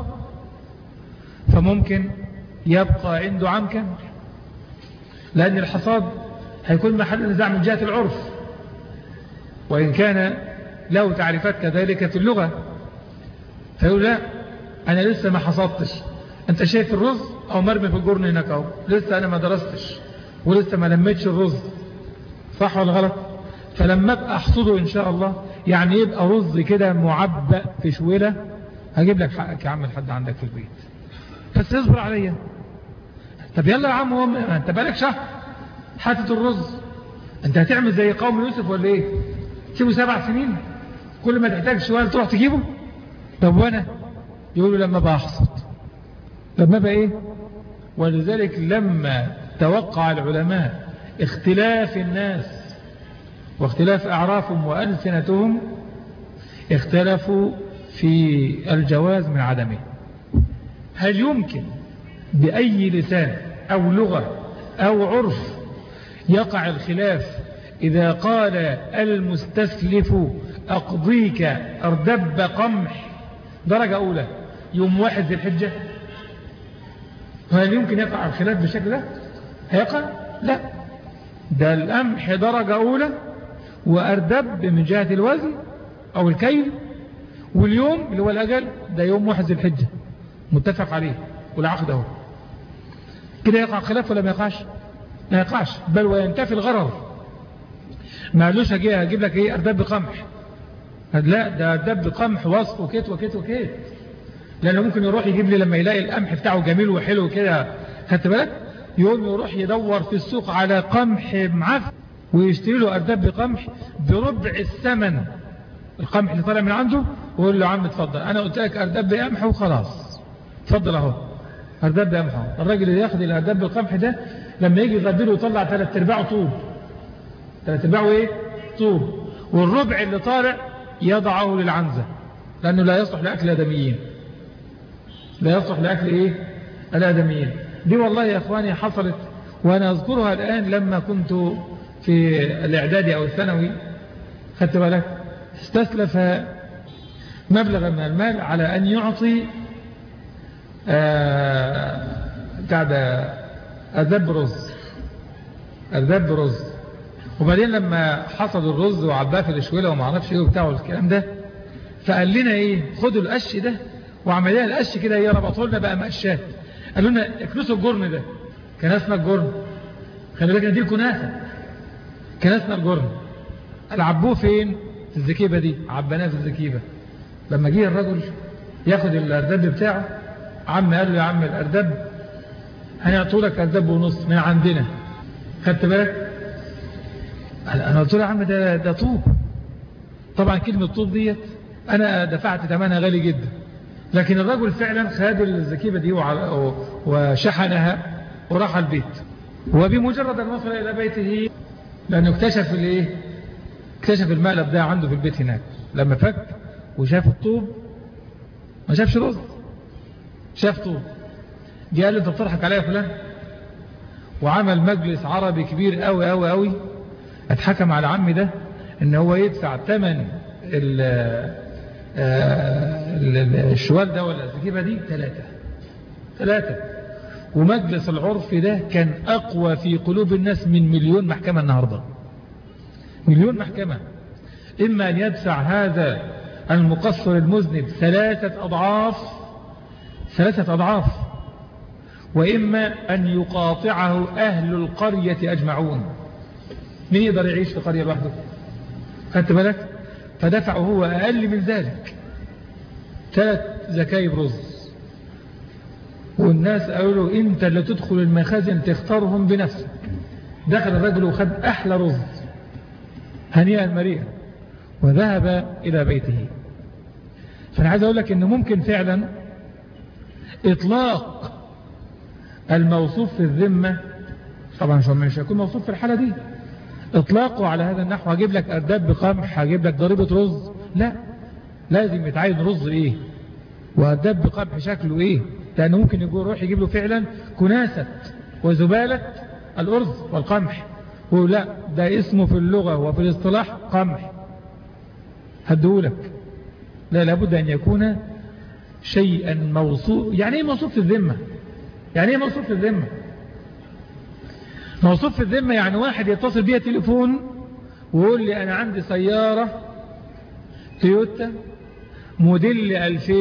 فممكن يبقى عنده عام كامل لأن الحصاد هيكون محل نزاع من جهة العرف وإن كان له تعريفات كذلك في اللغة فيقول لا أنا لسه ما حصدتش أنت شايف الرز أو مرمي في الجرن هناك أهو لسه أنا ما درستش ولسه ما لميتش الرز صح ولا غلط فلما ابقى احصده ان شاء الله يعني يبقى رز كده معبأ في شويلة هجيب لك حقك يا عم لحد عندك في البيت بس اصبر عليا طب يلا يا عم هم انت بقالك شهر حاطط الرز انت هتعمل زي قوم يوسف ولا ايه تسيبه سبع سنين كل ما تحتاج شوية تروح تجيبه طب وانا يقولوا لما بقى احصد لما بقى ايه ولذلك لما توقع العلماء اختلاف الناس واختلاف أعرافهم وألسنتهم اختلفوا في الجواز من عدمه هل يمكن بأي لسان أو لغة أو عرف يقع الخلاف إذا قال المستسلف أقضيك أردب قمح درجة أولى يوم واحد ذي الحجة هل يمكن يقع الخلاف بالشكل ده هيقع لا ده القمح درجة أولى وأردب من جهة الوزن أو الكيل واليوم اللي هو الأجل ده يوم واحد ذي الحجة متفق عليه والعقد اهو كده يقع خلاف ولا ما يقعش ما يقعش بل وينتفي الغرر ما قالوش هجي هجيب لك ايه أردب قمح لا ده أردب قمح وسط وكيت وكيت وكيت لأنه ممكن يروح يجيب لي لما يلاقي القمح بتاعه جميل وحلو كده خدت بالك يوم يروح يدور في السوق على قمح معفن ويشتري له أرداب بقمح بربع الثمن القمح اللي طالع من عنده ويقول له عم اتفضل انا قلت لك اردب قمح وخلاص اتفضل اهو اردب قمح الراجل اللي ياخد الاردب القمح ده لما يجي يغدله يطلع ثلاث ارباعه طوب ثلاث ارباعه ايه طوب والربع اللي طالع يضعه للعنزة لانه لا يصلح لاكل الادميين لا يصلح لاكل ايه الادميين دي والله يا اخواني حصلت وانا اذكرها الان لما كنت في الاعدادي او الثانوي خدت بالك استسلف مبلغا من المال على أن يعطي قاعد أذب رز أذب رز وبعدين لما حصد الرز وعباه في الاشويله وما عرفش ايه وبتاعه الكلام ده فقال لنا ايه خدوا القش ده وعملنا القش كده ايه ربطوا لنا بقى مقشات قالوا لنا اكنسوا الجرن ده كنسنا الجرن خلي بالك دي الكناسه كنسنا الجرن العبوه فين في الزكيبة دي عبناه في الزكيبة لما جه الرجل ياخد الاردب بتاعه عم قال له يا عم الاردب هنعطوا لك اردب ونص من عندنا خدت بالك انا قلت له يا عم ده ده طوب طبعا كلمة طوب ديت انا دفعت ثمنها غالي جدا لكن الرجل فعلا خد الزكيبة دي وشحنها وراح البيت وبمجرد ان وصل الى بيته لانه اكتشف الايه اكتشف المقلب ده عنده في البيت هناك لما فك وشاف الطوب ما شافش رز شاف طوب دي قال له انت بتضحك عليا فلان وعمل مجلس عربي كبير قوي قوي قوي اتحكم على عمي ده ان هو يدفع ثمن الشوال ده ولا الزكيبه دي ثلاثة ثلاثة ومجلس العرف ده كان اقوى في قلوب الناس من مليون محكمة النهارده مليون محكمة إما أن يدفع هذا المقصر المذنب ثلاثة أضعاف ثلاثة أضعاف وإما أن يقاطعه أهل القرية أجمعون من يقدر يعيش في قرية لوحده خدت بالك فدفعه هو أقل من ذلك ثلاث زكايب رز والناس قالوا له انت اللي تدخل المخازن تختارهم بنفسك دخل الرجل وخد احلى رز هنيئا مريئا وذهب إلى بيته فأنا عايز أقول لك أنه ممكن فعلا إطلاق الموصوف في الذمة طبعا مش هيكون موصوف في الحالة دي إطلاقه على هذا النحو هجيب لك أرداب بقمح هجيب لك ضريبة رز لا لازم يتعين رز إيه وأرداب بقمح شكله إيه لأنه ممكن يقول روح يجيب له فعلا كناسة وزبالة الأرز والقمح ولا ده اسمه في اللغة وفي الاصطلاح قمح هدولك لا لابد أن يكون شيئا موصوف يعني ايه موصوف في الذمة يعني ايه موصوف في الذمة موصوف في الذمة يعني واحد يتصل بيها تليفون ويقول لي أنا عندي سيارة تويوتا موديل 2000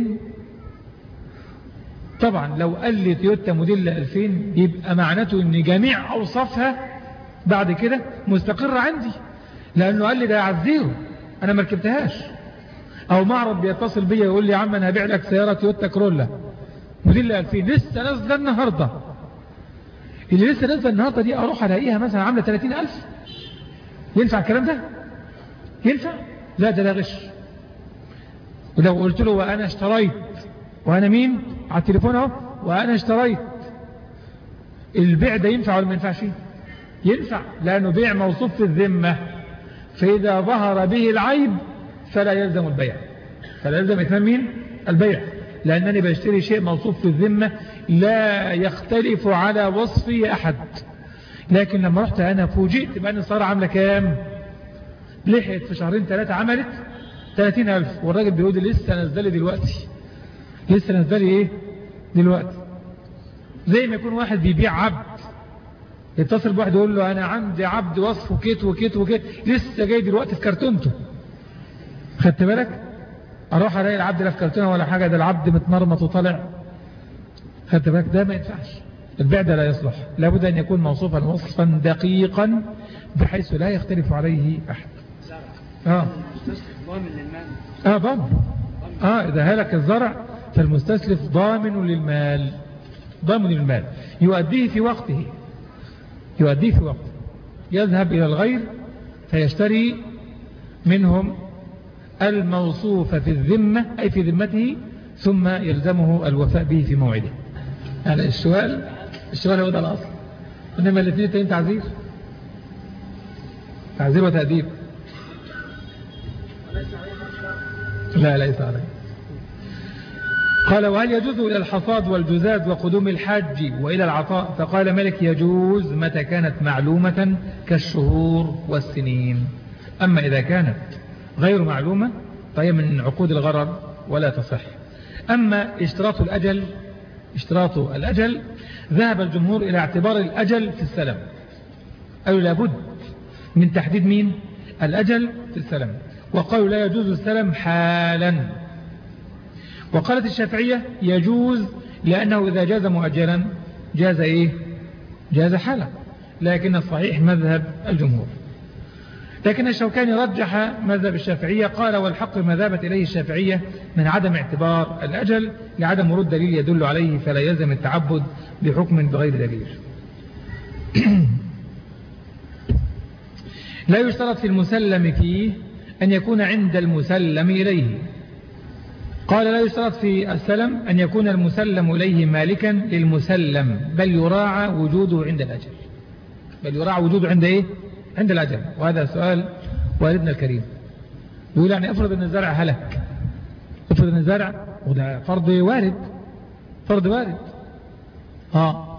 طبعا لو قال لي تويوتا موديل 2000 يبقى معناته ان جميع اوصافها بعد كده مستقرة عندي لانه قال لي ده عزيرو انا ما ركبتهاش او معرض بيتصل بيا يقول لي يا عم انا هبيع لك سيارة تويوتا كرولا موديل 2000 لسه نازله النهاردة اللي لسه نازله النهاردة دي اروح الاقيها مثلا عاملة 30000 ينفع الكلام ده ينفع لا ده لا غش ولو قلت له وانا اشتريت وانا مين على التليفون اهو وانا اشتريت البيع ده ينفع ولا ما ينفعش ينفع لانه بيع موصوف في الذمه فاذا ظهر به العيب فلا يلزم البيع فلا يلزم اتمام مين البيع لانني بشتري شيء موصوف في الذمه لا يختلف على وصفي احد لكن لما رحت انا فوجئت بان الصار عامله كام لحقت في شهرين ثلاثه عملت 30000 والراجل بيقول لسه نزلي دلوقتي لسه نزلي ايه دلوقتي زي ما يكون واحد بيبيع عبد يتصل بواحد يقول له انا عندي عبد وصفه كيت وكيت وكيت لسه جاي دلوقتي في كرتونته خدت بالك اروح الاقي العبد لا في كرتونه ولا حاجه ده العبد متمرمط وطالع خدت بالك ده ما ينفعش البيع ده لا يصلح لابد ان يكون موصوفا وصفا دقيقا بحيث لا يختلف عليه احد اه اه ضامن اه اذا هلك الزرع فالمستسلف ضامن للمال ضامن للمال يؤديه في وقته يؤديه في وقته يذهب إلى الغير فيشتري منهم الموصوف في الذمة أي في ذمته ثم يلزمه الوفاء به في موعده يعني السؤال السؤال هو ده الأصل إنما الاثنين التانيين تعذير تعذير وتأديب لا ليس عليه قال وهل يجوز إلى الحصاد والجزاد وقدوم الحج وإلى العطاء فقال ملك يجوز متى كانت معلومة كالشهور والسنين أما إذا كانت غير معلومة فهي من عقود الغرر ولا تصح أما اشتراط الأجل اشتراط الأجل ذهب الجمهور إلى اعتبار الأجل في السلم أو لابد من تحديد مين الأجل في السلم وقالوا لا يجوز السلم حالا وقالت الشافعية يجوز لأنه إذا جاز مؤجلا جاز إيه جاز حالا لكن الصحيح مذهب الجمهور لكن الشوكاني رجح مذهب الشافعية قال والحق ما ذهبت إليه الشافعية من عدم اعتبار الأجل لعدم ورود دليل يدل عليه فلا يلزم التعبد بحكم بغير دليل لا يشترط في المسلم فيه أن يكون عند المسلم إليه قال لا يشترط في السلم أن يكون المسلم إليه مالكا للمسلم بل يراعى وجوده عند الأجل بل يراعى وجوده عند إيه عند الأجل وهذا سؤال والدنا الكريم يقول يعني افرض أن الزرع هلك افرض أن الزرع وده فرض وارد فرض وارد ها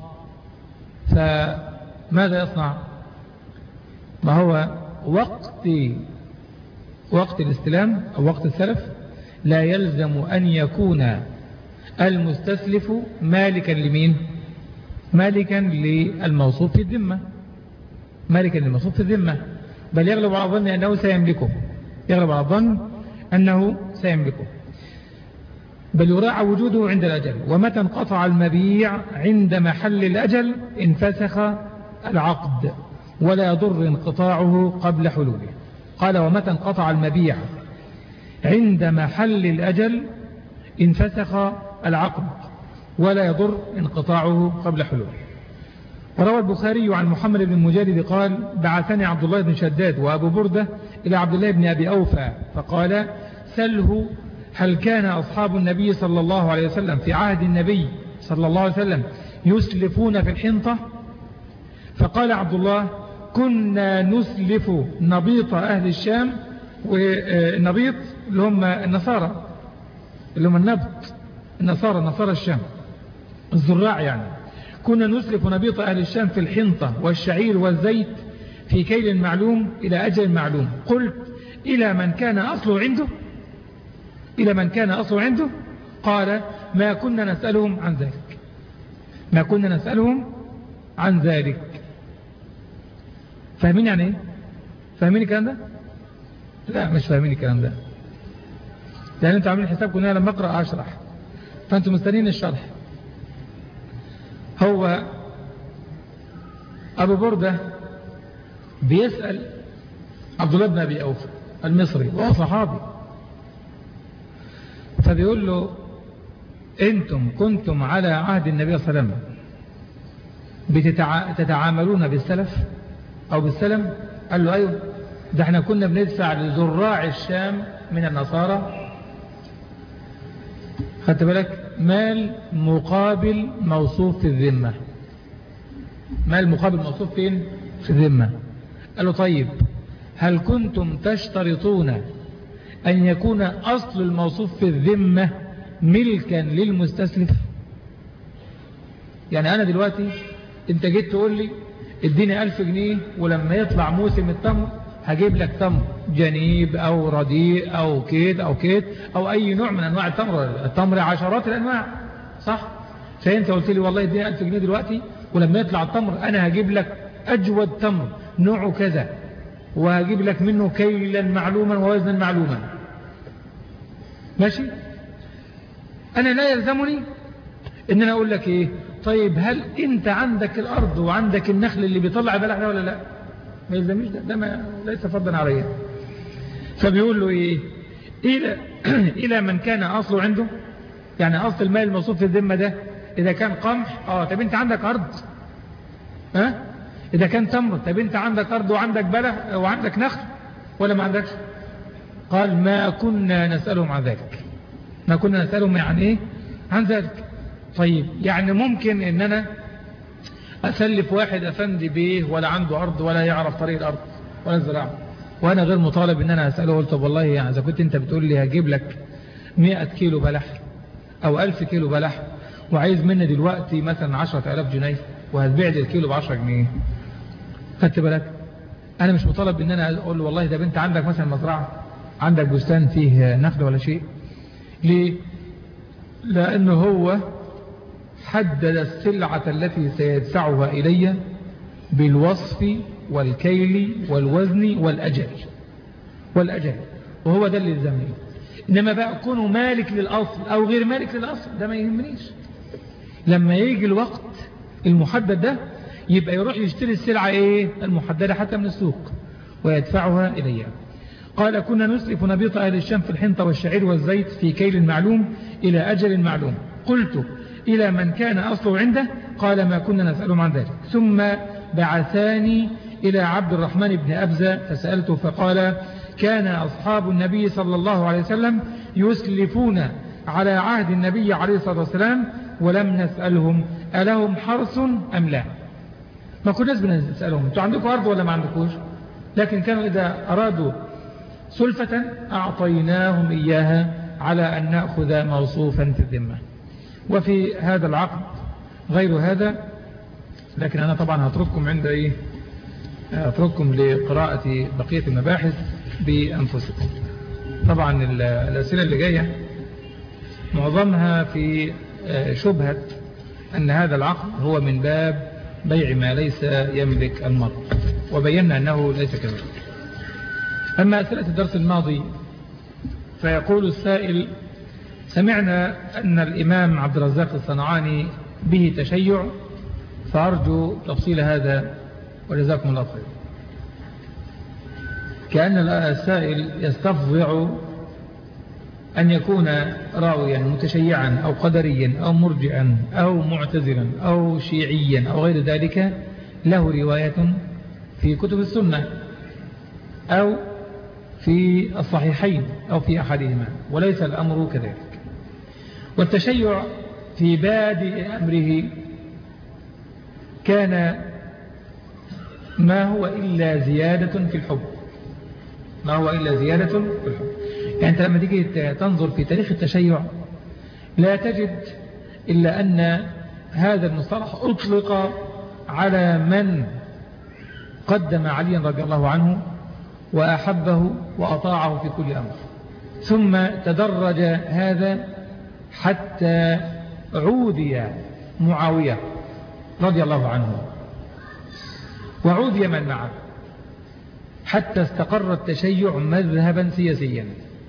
فماذا يصنع ما هو وقت وقت الاستلام أو وقت السلف لا يلزم أن يكون المستسلف مالكا لمين مالكا للموصوف في الذمة مالكا للموصوف في الذمة بل يغلب على الظن أنه سيملكه يغلب على الظن أنه سيملكه بل يراعى وجوده عند الأجل ومتى انقطع المبيع عند محل الأجل انفسخ العقد ولا يضر انقطاعه قبل حلوله قال ومتى انقطع المبيع عند محل الأجل انفسخ العقد ولا يضر انقطاعه قبل حلوله وروى البخاري عن محمد بن مجالد قال بعثني عبد الله بن شداد وأبو بردة إلى عبد الله بن أبي أوفى فقال سله هل كان أصحاب النبي صلى الله عليه وسلم في عهد النبي صلى الله عليه وسلم يسلفون في الحنطة فقال عبد الله كنا نسلف نبيط أهل الشام والنبيط اللي هم النصارى اللي هم النبط النصارى نصارى الشام الزراع يعني كنا نسلف نبيط أهل الشام في الحنطة والشعير والزيت في كيل معلوم إلى أجل معلوم قلت إلى من كان أصله عنده إلى من كان أصله عنده قال ما كنا نسألهم عن ذلك ما كنا نسألهم عن ذلك فاهمين يعني ايه فاهمين الكلام ده لا مش فاهمين الكلام ده لأن انتوا عاملين حسابكم ان انا لما اقرا اشرح فانتوا مستنيين الشرح هو ابو برده بيسال عبد الله بن ابي اوفى المصري وهو صحابي فبيقول له انتم كنتم على عهد النبي صلى الله عليه وسلم بتتعاملون بالسلف او بالسلم قال له ايوه ده احنا كنا بندفع لزراع الشام من النصارى خدت بالك مال مقابل موصوف في الذمة مال مقابل موصوف فين في الذمة قال له طيب هل كنتم تشترطون أن يكون أصل الموصوف في الذمة ملكا للمستسلف يعني أنا دلوقتي انت جيت تقول لي اديني ألف جنيه ولما يطلع موسم التمر هجيب لك تمر جنيب أو رديء أو كيد أو كيد أو أي نوع من أنواع التمر التمر عشرات الأنواع صح فأنت قلت لي والله اديني ألف جنيه دلوقتي ولما يطلع التمر أنا هجيب لك أجود تمر نوعه كذا وهجيب لك منه كيلا معلوما ووزنا معلوما ماشي أنا لا يلزمني إن أنا أقول لك إيه طيب هل أنت عندك الأرض وعندك النخل اللي بيطلع بلح ده ولا لا ما يلزمنيش ده, ده ما ليس فرضا عليا فبيقول له إيه إلى, إلى من كان أصله عنده يعني أصل المال الموصوف في الذمة ده إذا كان قمح آه طب أنت عندك أرض ها إذا كان تمر طب أنت عندك أرض وعندك بلح وعندك نخل ولا ما عندكش قال ما كنا نسألهم عن ذلك ما كنا نسألهم عن إيه عن ذلك طيب يعني ممكن ان انا اسلف واحد افندي بيه ولا عنده ارض ولا يعرف طريق الارض ولا الزراعة وانا غير مطالب ان انا اسأله قلت طب والله يعني اذا كنت انت بتقول لي هجيب لك 100 كيلو بلح او 1000 كيلو بلح وعايز مني دلوقتي مثلا 10000 جنيه وهتبيع لي الكيلو ب 10 جنيه خدت بالك انا مش مطالب ان انا اقول له والله ده انت عندك مثلا مزرعة عندك بستان فيه نخل ولا شيء ليه لانه هو حدد السلعة التي سيدفعها إلي بالوصف والكيل والوزن والأجل والأجل وهو ده اللي يلزمني إنما بقى أكون مالك للأصل أو غير مالك للأصل ده ما يهمنيش لما يجي الوقت المحدد ده يبقى يروح يشتري السلعة إيه المحددة حتى من السوق ويدفعها إلي قال كنا نسلف نبيط أهل الشام في الحنطة والشعير والزيت في كيل معلوم إلى أجل معلوم قلت إلى من كان أصله عنده قال ما كنا نسألهم عن ذلك ثم بعثاني إلى عبد الرحمن بن أبزة فسألته فقال كان أصحاب النبي صلى الله عليه وسلم يسلفون على عهد النبي عليه الصلاة والسلام ولم نسألهم ألهم حرس أم لا ما كناش بنسألهم انتوا عندكم أرض ولا ما عندكوش لكن كانوا إذا أرادوا سلفة أعطيناهم إياها على أن نأخذ موصوفا في الذمة وفي هذا العقد غير هذا لكن أنا طبعا هترككم عند إيه أترككم لقراءة بقية المباحث بأنفسكم طبعا الأسئلة اللي جاية معظمها في شبهة أن هذا العقد هو من باب بيع ما ليس يملك المرء وبينا أنه ليس كذلك أما أسئلة الدرس الماضي فيقول السائل سمعنا أن الإمام عبد الرزاق الصنعاني به تشيع فأرجو تفصيل هذا وجزاكم الله خير كأن السائل يستفضع أن يكون راويا متشيعا أو قدريا أو مرجئا أو معتزلا أو شيعيا أو غير ذلك له رواية في كتب السنة أو في الصحيحين أو في أحدهما وليس الأمر كذلك والتشيع في بادئ أمره كان ما هو إلا زيادة في الحب ما هو إلا زيادة في الحب يعني أنت لما تيجي تنظر في تاريخ التشيع لا تجد إلا أن هذا المصطلح أطلق على من قدم عليا رضي الله عنه وأحبه وأطاعه في كل أمر ثم تدرج هذا حتى عودي معاوية رضي الله عنه وعودي من معه حتى استقر التشيع مذهبا سياسيا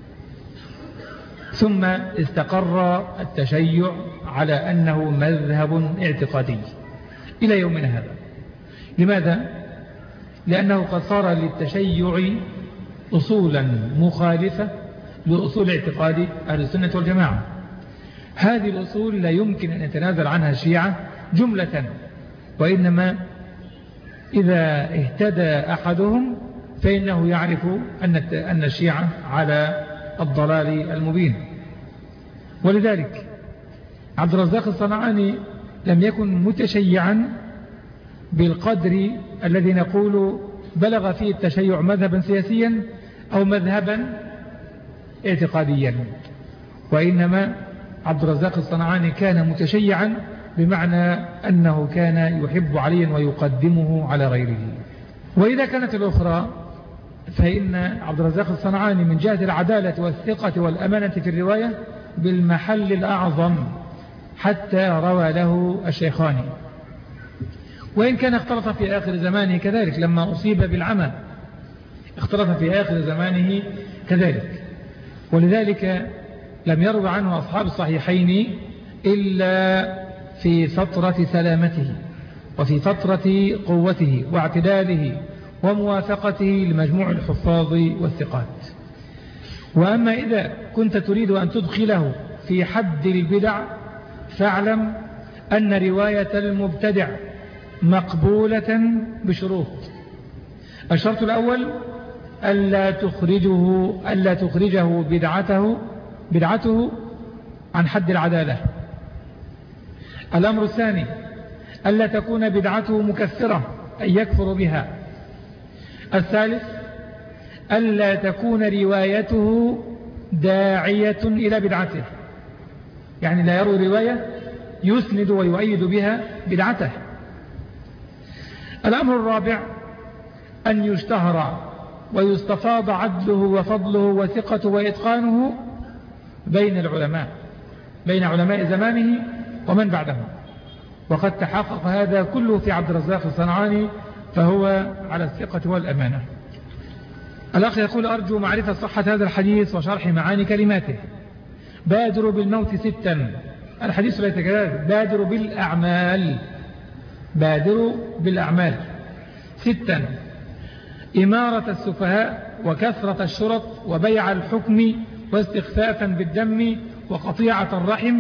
ثم استقر التشيع على أنه مذهب اعتقادي إلى يومنا هذا لماذا؟ لأنه قد صار للتشيع أصولا مخالفة لأصول اعتقاد أهل السنة والجماعة هذه الأصول لا يمكن أن يتنازل عنها الشيعة جملة وإنما إذا اهتدى أحدهم فإنه يعرف أن الشيعة على الضلال المبين ولذلك عبد الرزاق الصنعاني لم يكن متشيعا بالقدر الذي نقول بلغ فيه التشيع مذهبا سياسيا أو مذهبا اعتقاديا وإنما عبد الرزاق الصنعاني كان متشيعا بمعنى أنه كان يحب عليا ويقدمه على غيره وإذا كانت الأخرى فإن عبد الرزاق الصنعاني من جهة العدالة والثقة والأمانة في الرواية بالمحل الأعظم حتى روى له الشيخاني وإن كان اختلط في آخر زمانه كذلك لما أصيب بالعمى اختلط في آخر زمانه كذلك ولذلك لم يرضى عنه أصحاب الصحيحين إلا في فترة سلامته وفي فترة قوته واعتداله وموافقته لمجموع الحفاظ والثقات وأما إذا كنت تريد أن تدخله في حد البدع فاعلم أن رواية المبتدع مقبولة بشروط الشرط الأول ألا تخرجه, ألا تخرجه بدعته, بدعته عن حد العدالة الأمر الثاني ألا تكون بدعته مكثرة أي يكفر بها الثالث ألا تكون روايته داعية إلى بدعته يعني لا يروي رواية يسند ويؤيد بها بدعته الأمر الرابع أن يشتهر ويستفاض عدله وفضله وثقته وإتقانه بين العلماء بين علماء زمانه ومن بعده وقد تحقق هذا كله في عبد الرزاق الصنعاني فهو على الثقة والأمانة الأخ يقول أرجو معرفة صحة هذا الحديث وشرح معاني كلماته بادروا بالموت ستا الحديث لا يتكرر بادروا بالأعمال بادروا بالأعمال ستا إمارة السفهاء وكثرة الشرط وبيع الحكم واستخفافا بالدم وقطيعة الرحم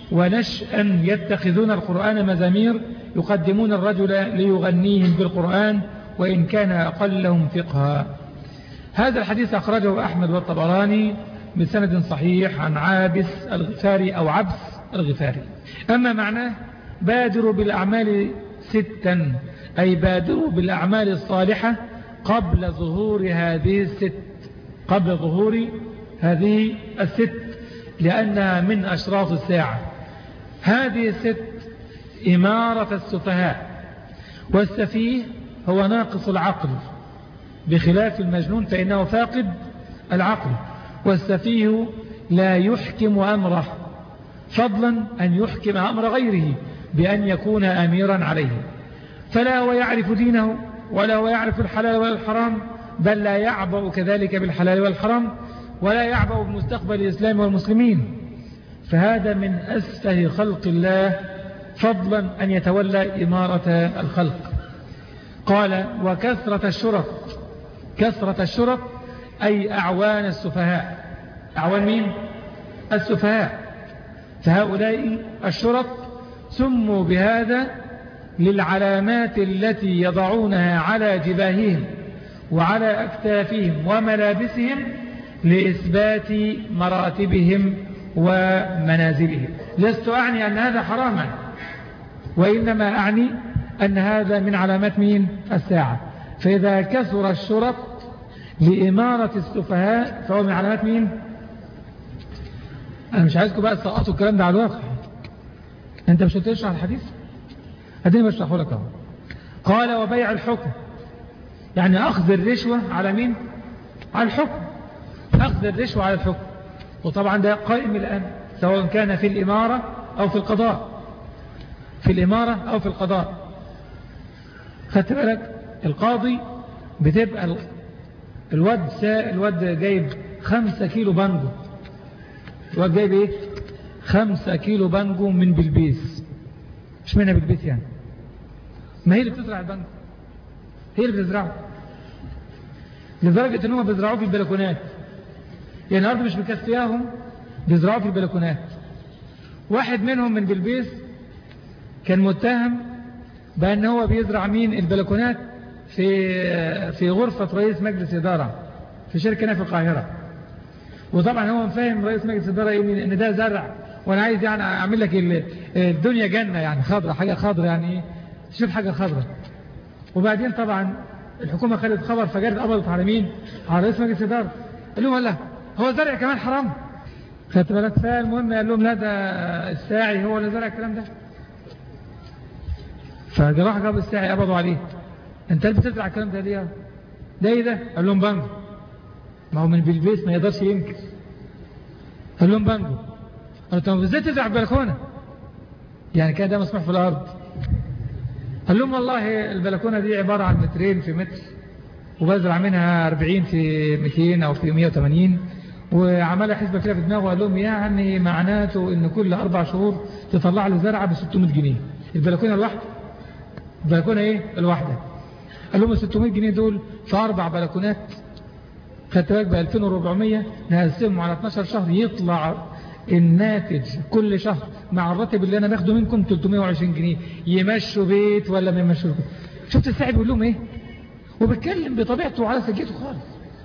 ونشأا يتخذون القرآن مزامير يقدمون الرجل ليغنيهم بالقرآن وإن كان أقلهم فقها هذا الحديث أخرجه أحمد والطبراني بسند صحيح عن عابس الغفاري أو عبس الغفاري أما معناه بادروا بالأعمال ستا أي بادروا بالأعمال الصالحة قبل ظهور هذه الست قبل ظهور هذه الست لأنها من أشراط الساعة هذه الست إمارة السفهاء والسفيه هو ناقص العقل بخلاف المجنون فإنه فاقد العقل والسفيه لا يحكم أمره فضلا أن يحكم أمر غيره بأن يكون أميرا عليه فلا هو يعرف دينه ولا هو يعرف الحلال ولا الحرام بل لا يعبأ كذلك بالحلال والحرام ولا يعبأ بمستقبل الإسلام والمسلمين فهذا من أسفه خلق الله فضلا أن يتولى إمارة الخلق قال وكثرة الشرط كثرة الشرط أي أعوان السفهاء أعوان مين؟ السفهاء فهؤلاء الشرط سموا بهذا للعلامات التي يضعونها على جباههم وعلى أكتافهم وملابسهم لإثبات مراتبهم ومنازلهم لست أعني أن هذا حراما وإنما أعني أن هذا من علامات مين الساعة فإذا كثر الشرط لإمارة السفهاء فهو من علامات مين أنا مش عايزكم بقى تسقطوا الكلام ده على الواقع أنت مش هتشرح الحديث هديني بشرحه لك اهو قال وبيع الحكم يعني أخذ الرشوة على مين على الحكم أخذ الرشوة على الحكم وطبعا ده قائم الآن سواء كان في الإمارة أو في القضاء في الإمارة أو في القضاء خدت بالك القاضي بتبقى الواد الواد جايب خمسة كيلو بانجو الواد جايب ايه خمسة كيلو بانجو من بلبيس مش منها بلبيس يعني ما هي اللي بتزرع البانجو هي اللي بتزرعه لدرجة ان هم بيزرعوه في البلكونات يعني الأرض مش مكفياهم بيزرعوه في البلكونات واحد منهم من بلبيس كان متهم بأن هو بيزرع مين البلكونات في في غرفة رئيس مجلس إدارة في شركة هنا في القاهرة وطبعا هو فاهم رئيس مجلس إدارة ان ده زرع وانا عايز يعني اعمل لك الدنيا جنة يعني خضرة حاجة خضرة يعني تشوف حاجة خضرة وبعدين طبعا الحكومة خلت خبر فجرت قبضت على مين على رئيس مجلس إدارة قال لهم لا هو زرع كمان حرام خدت بالك فالمهم قال لهم لا ده الساعي هو اللي زرع الكلام ده فراح جاب الساعي قبضوا عليه انت اللي بتزرع الكلام ده ليه ده ايه ده قال لهم بانجو ما هو من بالبيت ما يقدرش ينكر قال لهم بانجو قالوا طب ازاي تزرع بلكونه يعني كان ده مسموح في الارض قال لهم والله البلكونه دي عباره عن مترين في متر وبزرع منها 40 في 200 او في 180 وعملها حسبة كده في دماغه وقال لهم يعني معناته ان كل اربع شهور تطلع له زرعه ب 600 جنيه البلكونه الواحده البلكونه ايه الواحده قال لهم ال 600 جنيه دول في اربع بلكونات خدت بالك ب 2400 نقسمهم على 12 شهر يطلع الناتج كل شهر مع الراتب اللي انا باخده منكم 320 جنيه يمشوا بيت ولا ما يمشوا بيت شفت الساعي بيقول لهم ايه وبيتكلم بطبيعته على سجيته خالص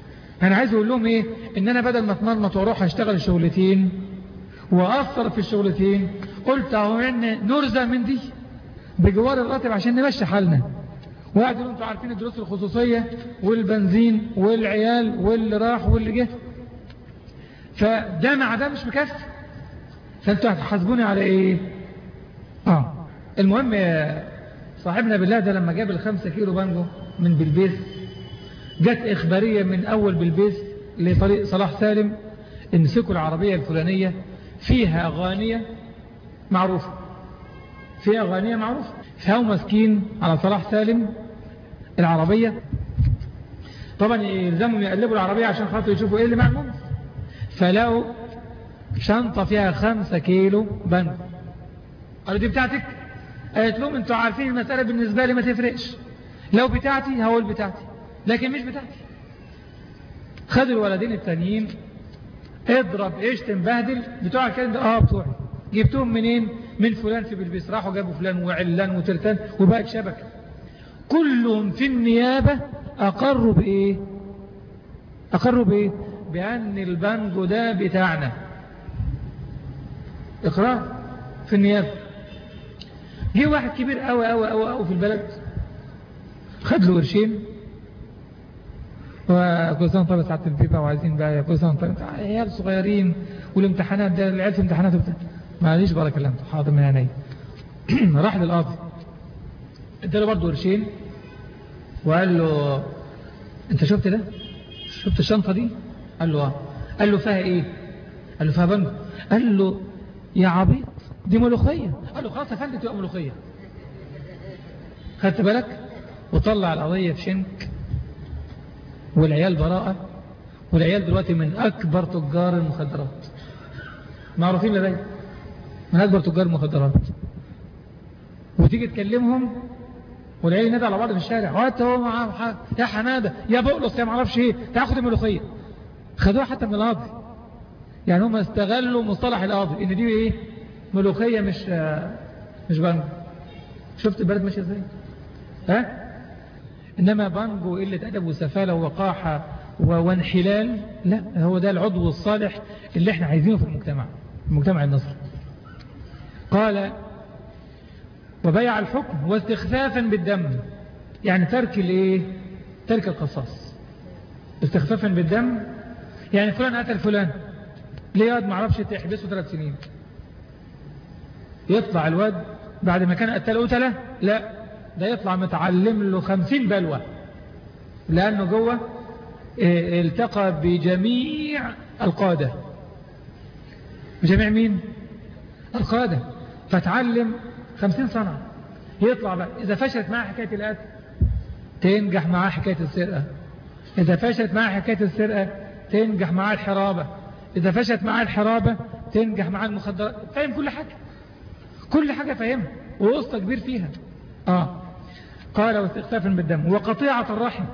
انا عايز اقول لهم ايه ان انا بدل ما اتمرمط واروح اشتغل شغلتين واثر في الشغلتين قلت اهو ان نرزق من دي بجوار الراتب عشان نمشي حالنا واحد يقول انتوا عارفين الدروس الخصوصية والبنزين والعيال واللي راح واللي جه فده مع ده مش مكفي فانتوا هتحاسبوني على ايه اه المهم يا صاحبنا بالله ده لما جاب الخمسة كيلو بانجو من بلبيس جت إخبارية من أول بلبيس لطريق صلاح سالم امسكوا العربية الفلانية فيها أغانية معروفة فيها أغانية معروفة فهو مسكين على صلاح سالم العربية طبعا يلزمهم يقلبوا العربية عشان خاطر يشوفوا ايه اللي معهم فلقوا شنطة فيها خمسة كيلو بنك قالوا دي بتاعتك قالت لهم انتوا عارفين المسألة بالنسبة لي ما تفرقش لو بتاعتي هقول بتاعتي لكن مش بتاعتي خدوا الولدين التانيين اضرب اشتم بهدل بتوع الكلام ده اه بتوعي جبتهم منين من فلان في بلبيس راحوا جابوا فلان وعلان وترتان وبقت شبكة كلهم في النيابة اقروا بايه اقروا بايه بان البنجو ده بتاعنا اقرار في النيابة جه واحد كبير قوي قوي قوي قوي في البلد خد له قرشين وكل سنه طلعت ساعه الفيفا وعايزين بقى كل سنه طلعت عيال صغيرين والامتحانات ده العيال في امتحانات وبتاع معليش بارك الله انت حاضر من عيني راح للقاضي اداله برضه قرشين وقال له انت شفت ده شفت الشنطه دي قال له اه قال له فيها ايه قال له فيها بنك قال له يا عبيط دي ملوخيه قال له خلاص يا فندم تبقى ملوخيه خدت بالك وطلع القضيه في شنك والعيال براءة والعيال دلوقتي من أكبر تجار المخدرات معروفين لدي من أكبر تجار المخدرات وتيجي تكلمهم والعيال ينادى على بعض في الشارع وانت هو مع يا حمادة يا بقلص يا معرفش ايه تاخد الملوخية خدوها حتى من القاضي يعني هم استغلوا مصطلح القاضي ان دي ايه ملوخية مش مش بنك شفت البلد ماشيه ازاي ها إنما بانجو قلة أدب وسفالة ووقاحة وانحلال لا هو ده العضو الصالح اللي احنا عايزينه في المجتمع المجتمع المصري قال وبيع الحكم واستخفافا بالدم يعني ترك الايه ترك القصاص استخفافا بالدم يعني فلان قتل فلان ليه يقعد ما عرفش تحبسه ثلاث سنين يطلع الواد بعد ما كان قتل قتله لا ده يطلع متعلم له خمسين بلوى لأنه جوه التقى بجميع القادة بجميع مين القادة فتعلم خمسين سنة يطلع بقى إذا فشلت معاه حكاية القتل تنجح معاه حكاية السرقة إذا فشلت معاه حكاية السرقة تنجح معاه الحرابة إذا فشلت معاه الحرابة تنجح معاه المخدرات فاهم كل حاجة كل حاجة فاهمها ووسط كبير فيها آه قال واستخفافا بالدم وقطيعة الرحم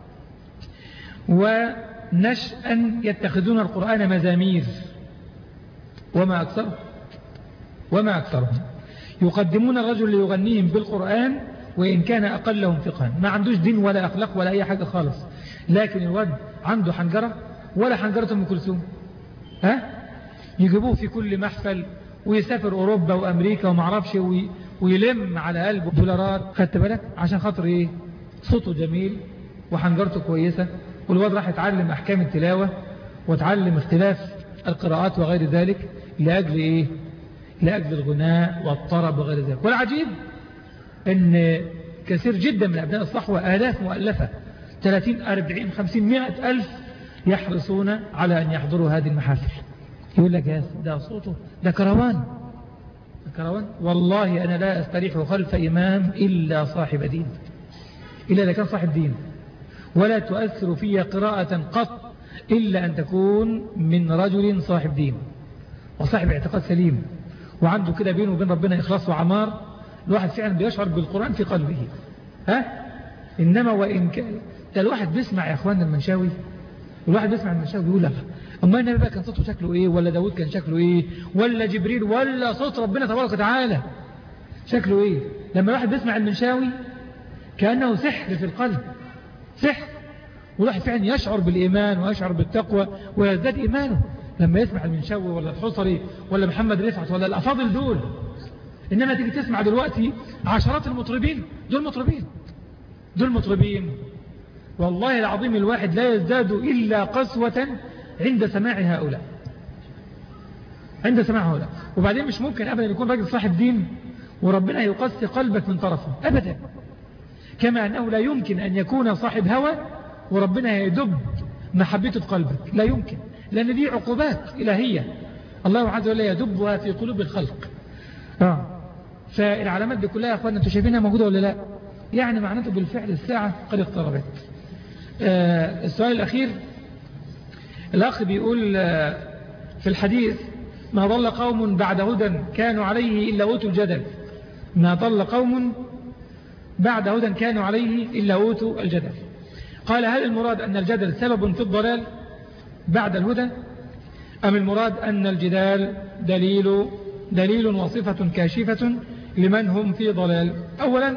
ونشأا يتخذون القرآن مزامير وما أكثرهم وما أكثرهم يقدمون الرجل ليغنيهم بالقرآن وإن كان أقلهم فقها ما عندوش دين ولا أخلاق ولا أي حاجة خالص لكن الواد عنده حنجرة ولا حنجرة أم كلثوم ها يجيبوه في كل محفل ويسافر أوروبا وأمريكا ومعرفش وي ويلم على قلبه دولارات خدت بالك عشان خاطر ايه صوته جميل وحنجرته كويسة والواد راح يتعلم احكام التلاوة وتعلم اختلاف القراءات وغير ذلك لأجل ايه لأجل الغناء والطرب وغير ذلك والعجيب ان كثير جدا من أبناء الصحوة آلاف مؤلفة 30 40 50 100 ألف يحرصون على أن يحضروا هذه المحافل يقول لك يا ده صوته ده كروان الكروان والله أنا لا أستريح خلف إمام إلا صاحب دين إلا إذا كان صاحب دين ولا تؤثر في قراءة قط إلا أن تكون من رجل صاحب دين وصاحب اعتقاد سليم وعنده كده بينه وبين ربنا إخلاص وعمار الواحد فعلا بيشعر بالقرآن في قلبه ها إنما وإن كان ده الواحد بيسمع يا أخواننا المنشاوي الواحد بيسمع المنشاوي بيقول لك أما النبي بقى كان صوته شكله إيه ولا داود كان شكله إيه ولا جبريل ولا صوت ربنا تبارك وتعالى شكله إيه لما الواحد بيسمع المنشاوي كأنه سحر في القلب سحر والواحد فعلا يشعر بالإيمان ويشعر بالتقوى ويزداد إيمانه لما يسمع المنشوي ولا الحصري ولا محمد رفعت ولا الأفاضل دول إنما تيجي تسمع دلوقتي عشرات المطربين دول مطربين دول مطربين والله العظيم الواحد لا يزداد إلا قسوة عند سماع هؤلاء عند سماع هؤلاء وبعدين مش ممكن أبدا يكون راجل صاحب دين وربنا يقسي قلبك من طرفه أبدا كما أنه لا يمكن أن يكون صاحب هوى وربنا يدب محبته في قلبك لا يمكن لأن دي عقوبات إلهية الله عز وجل يدبها في قلوب الخلق آه. فالعلامات دي كلها يا أخوانا أنتوا شايفينها موجودة ولا لا يعني معناته بالفعل الساعة قد اقتربت آه السؤال الأخير الأخ بيقول آه في الحديث ما ضل قوم بعد هدى كانوا عليه إلا أوتوا الجدل ما ضل قوم بعد هدى كانوا عليه إلا أوتوا الجدل قال هل المراد أن الجدل سبب في الضلال بعد الهدى أم المراد أن الجدال دليل دليل وصفة كاشفة لمن هم في ضلال أولا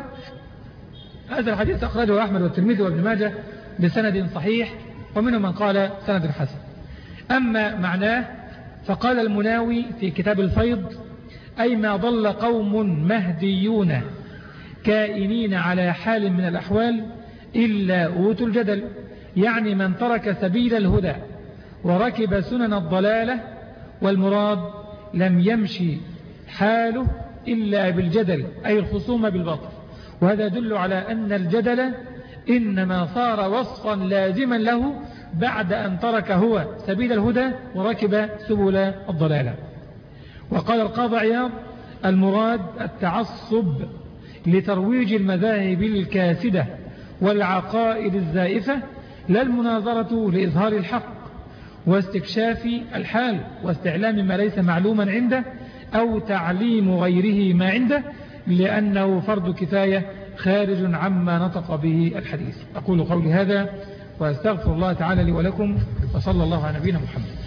هذا الحديث أخرجه أحمد والترمذي وابن ماجه بسند صحيح ومنهم من قال سند حسن أما معناه فقال المناوي في كتاب الفيض أي ما ضل قوم مهديون كائنين على حال من الأحوال إلا أوتوا الجدل يعني من ترك سبيل الهدى وركب سنن الضلالة والمراد لم يمشي حاله إلا بالجدل أي الخصومة بالباطل وهذا يدل على أن الجدل إنما صار وصفا لازما له بعد أن ترك هو سبيل الهدى وركب سبل الضلالة وقال القاضي عياض المراد التعصب لترويج المذاهب الكاسدة والعقائد الزائفة لا المناظرة لإظهار الحق واستكشاف الحال واستعلام ما ليس معلوما عنده أو تعليم غيره ما عنده لأنه فرض كفاية خارج عما نطق به الحديث أقول قولي هذا وأستغفر الله تعالى لي ولكم وصلى الله على نبينا محمد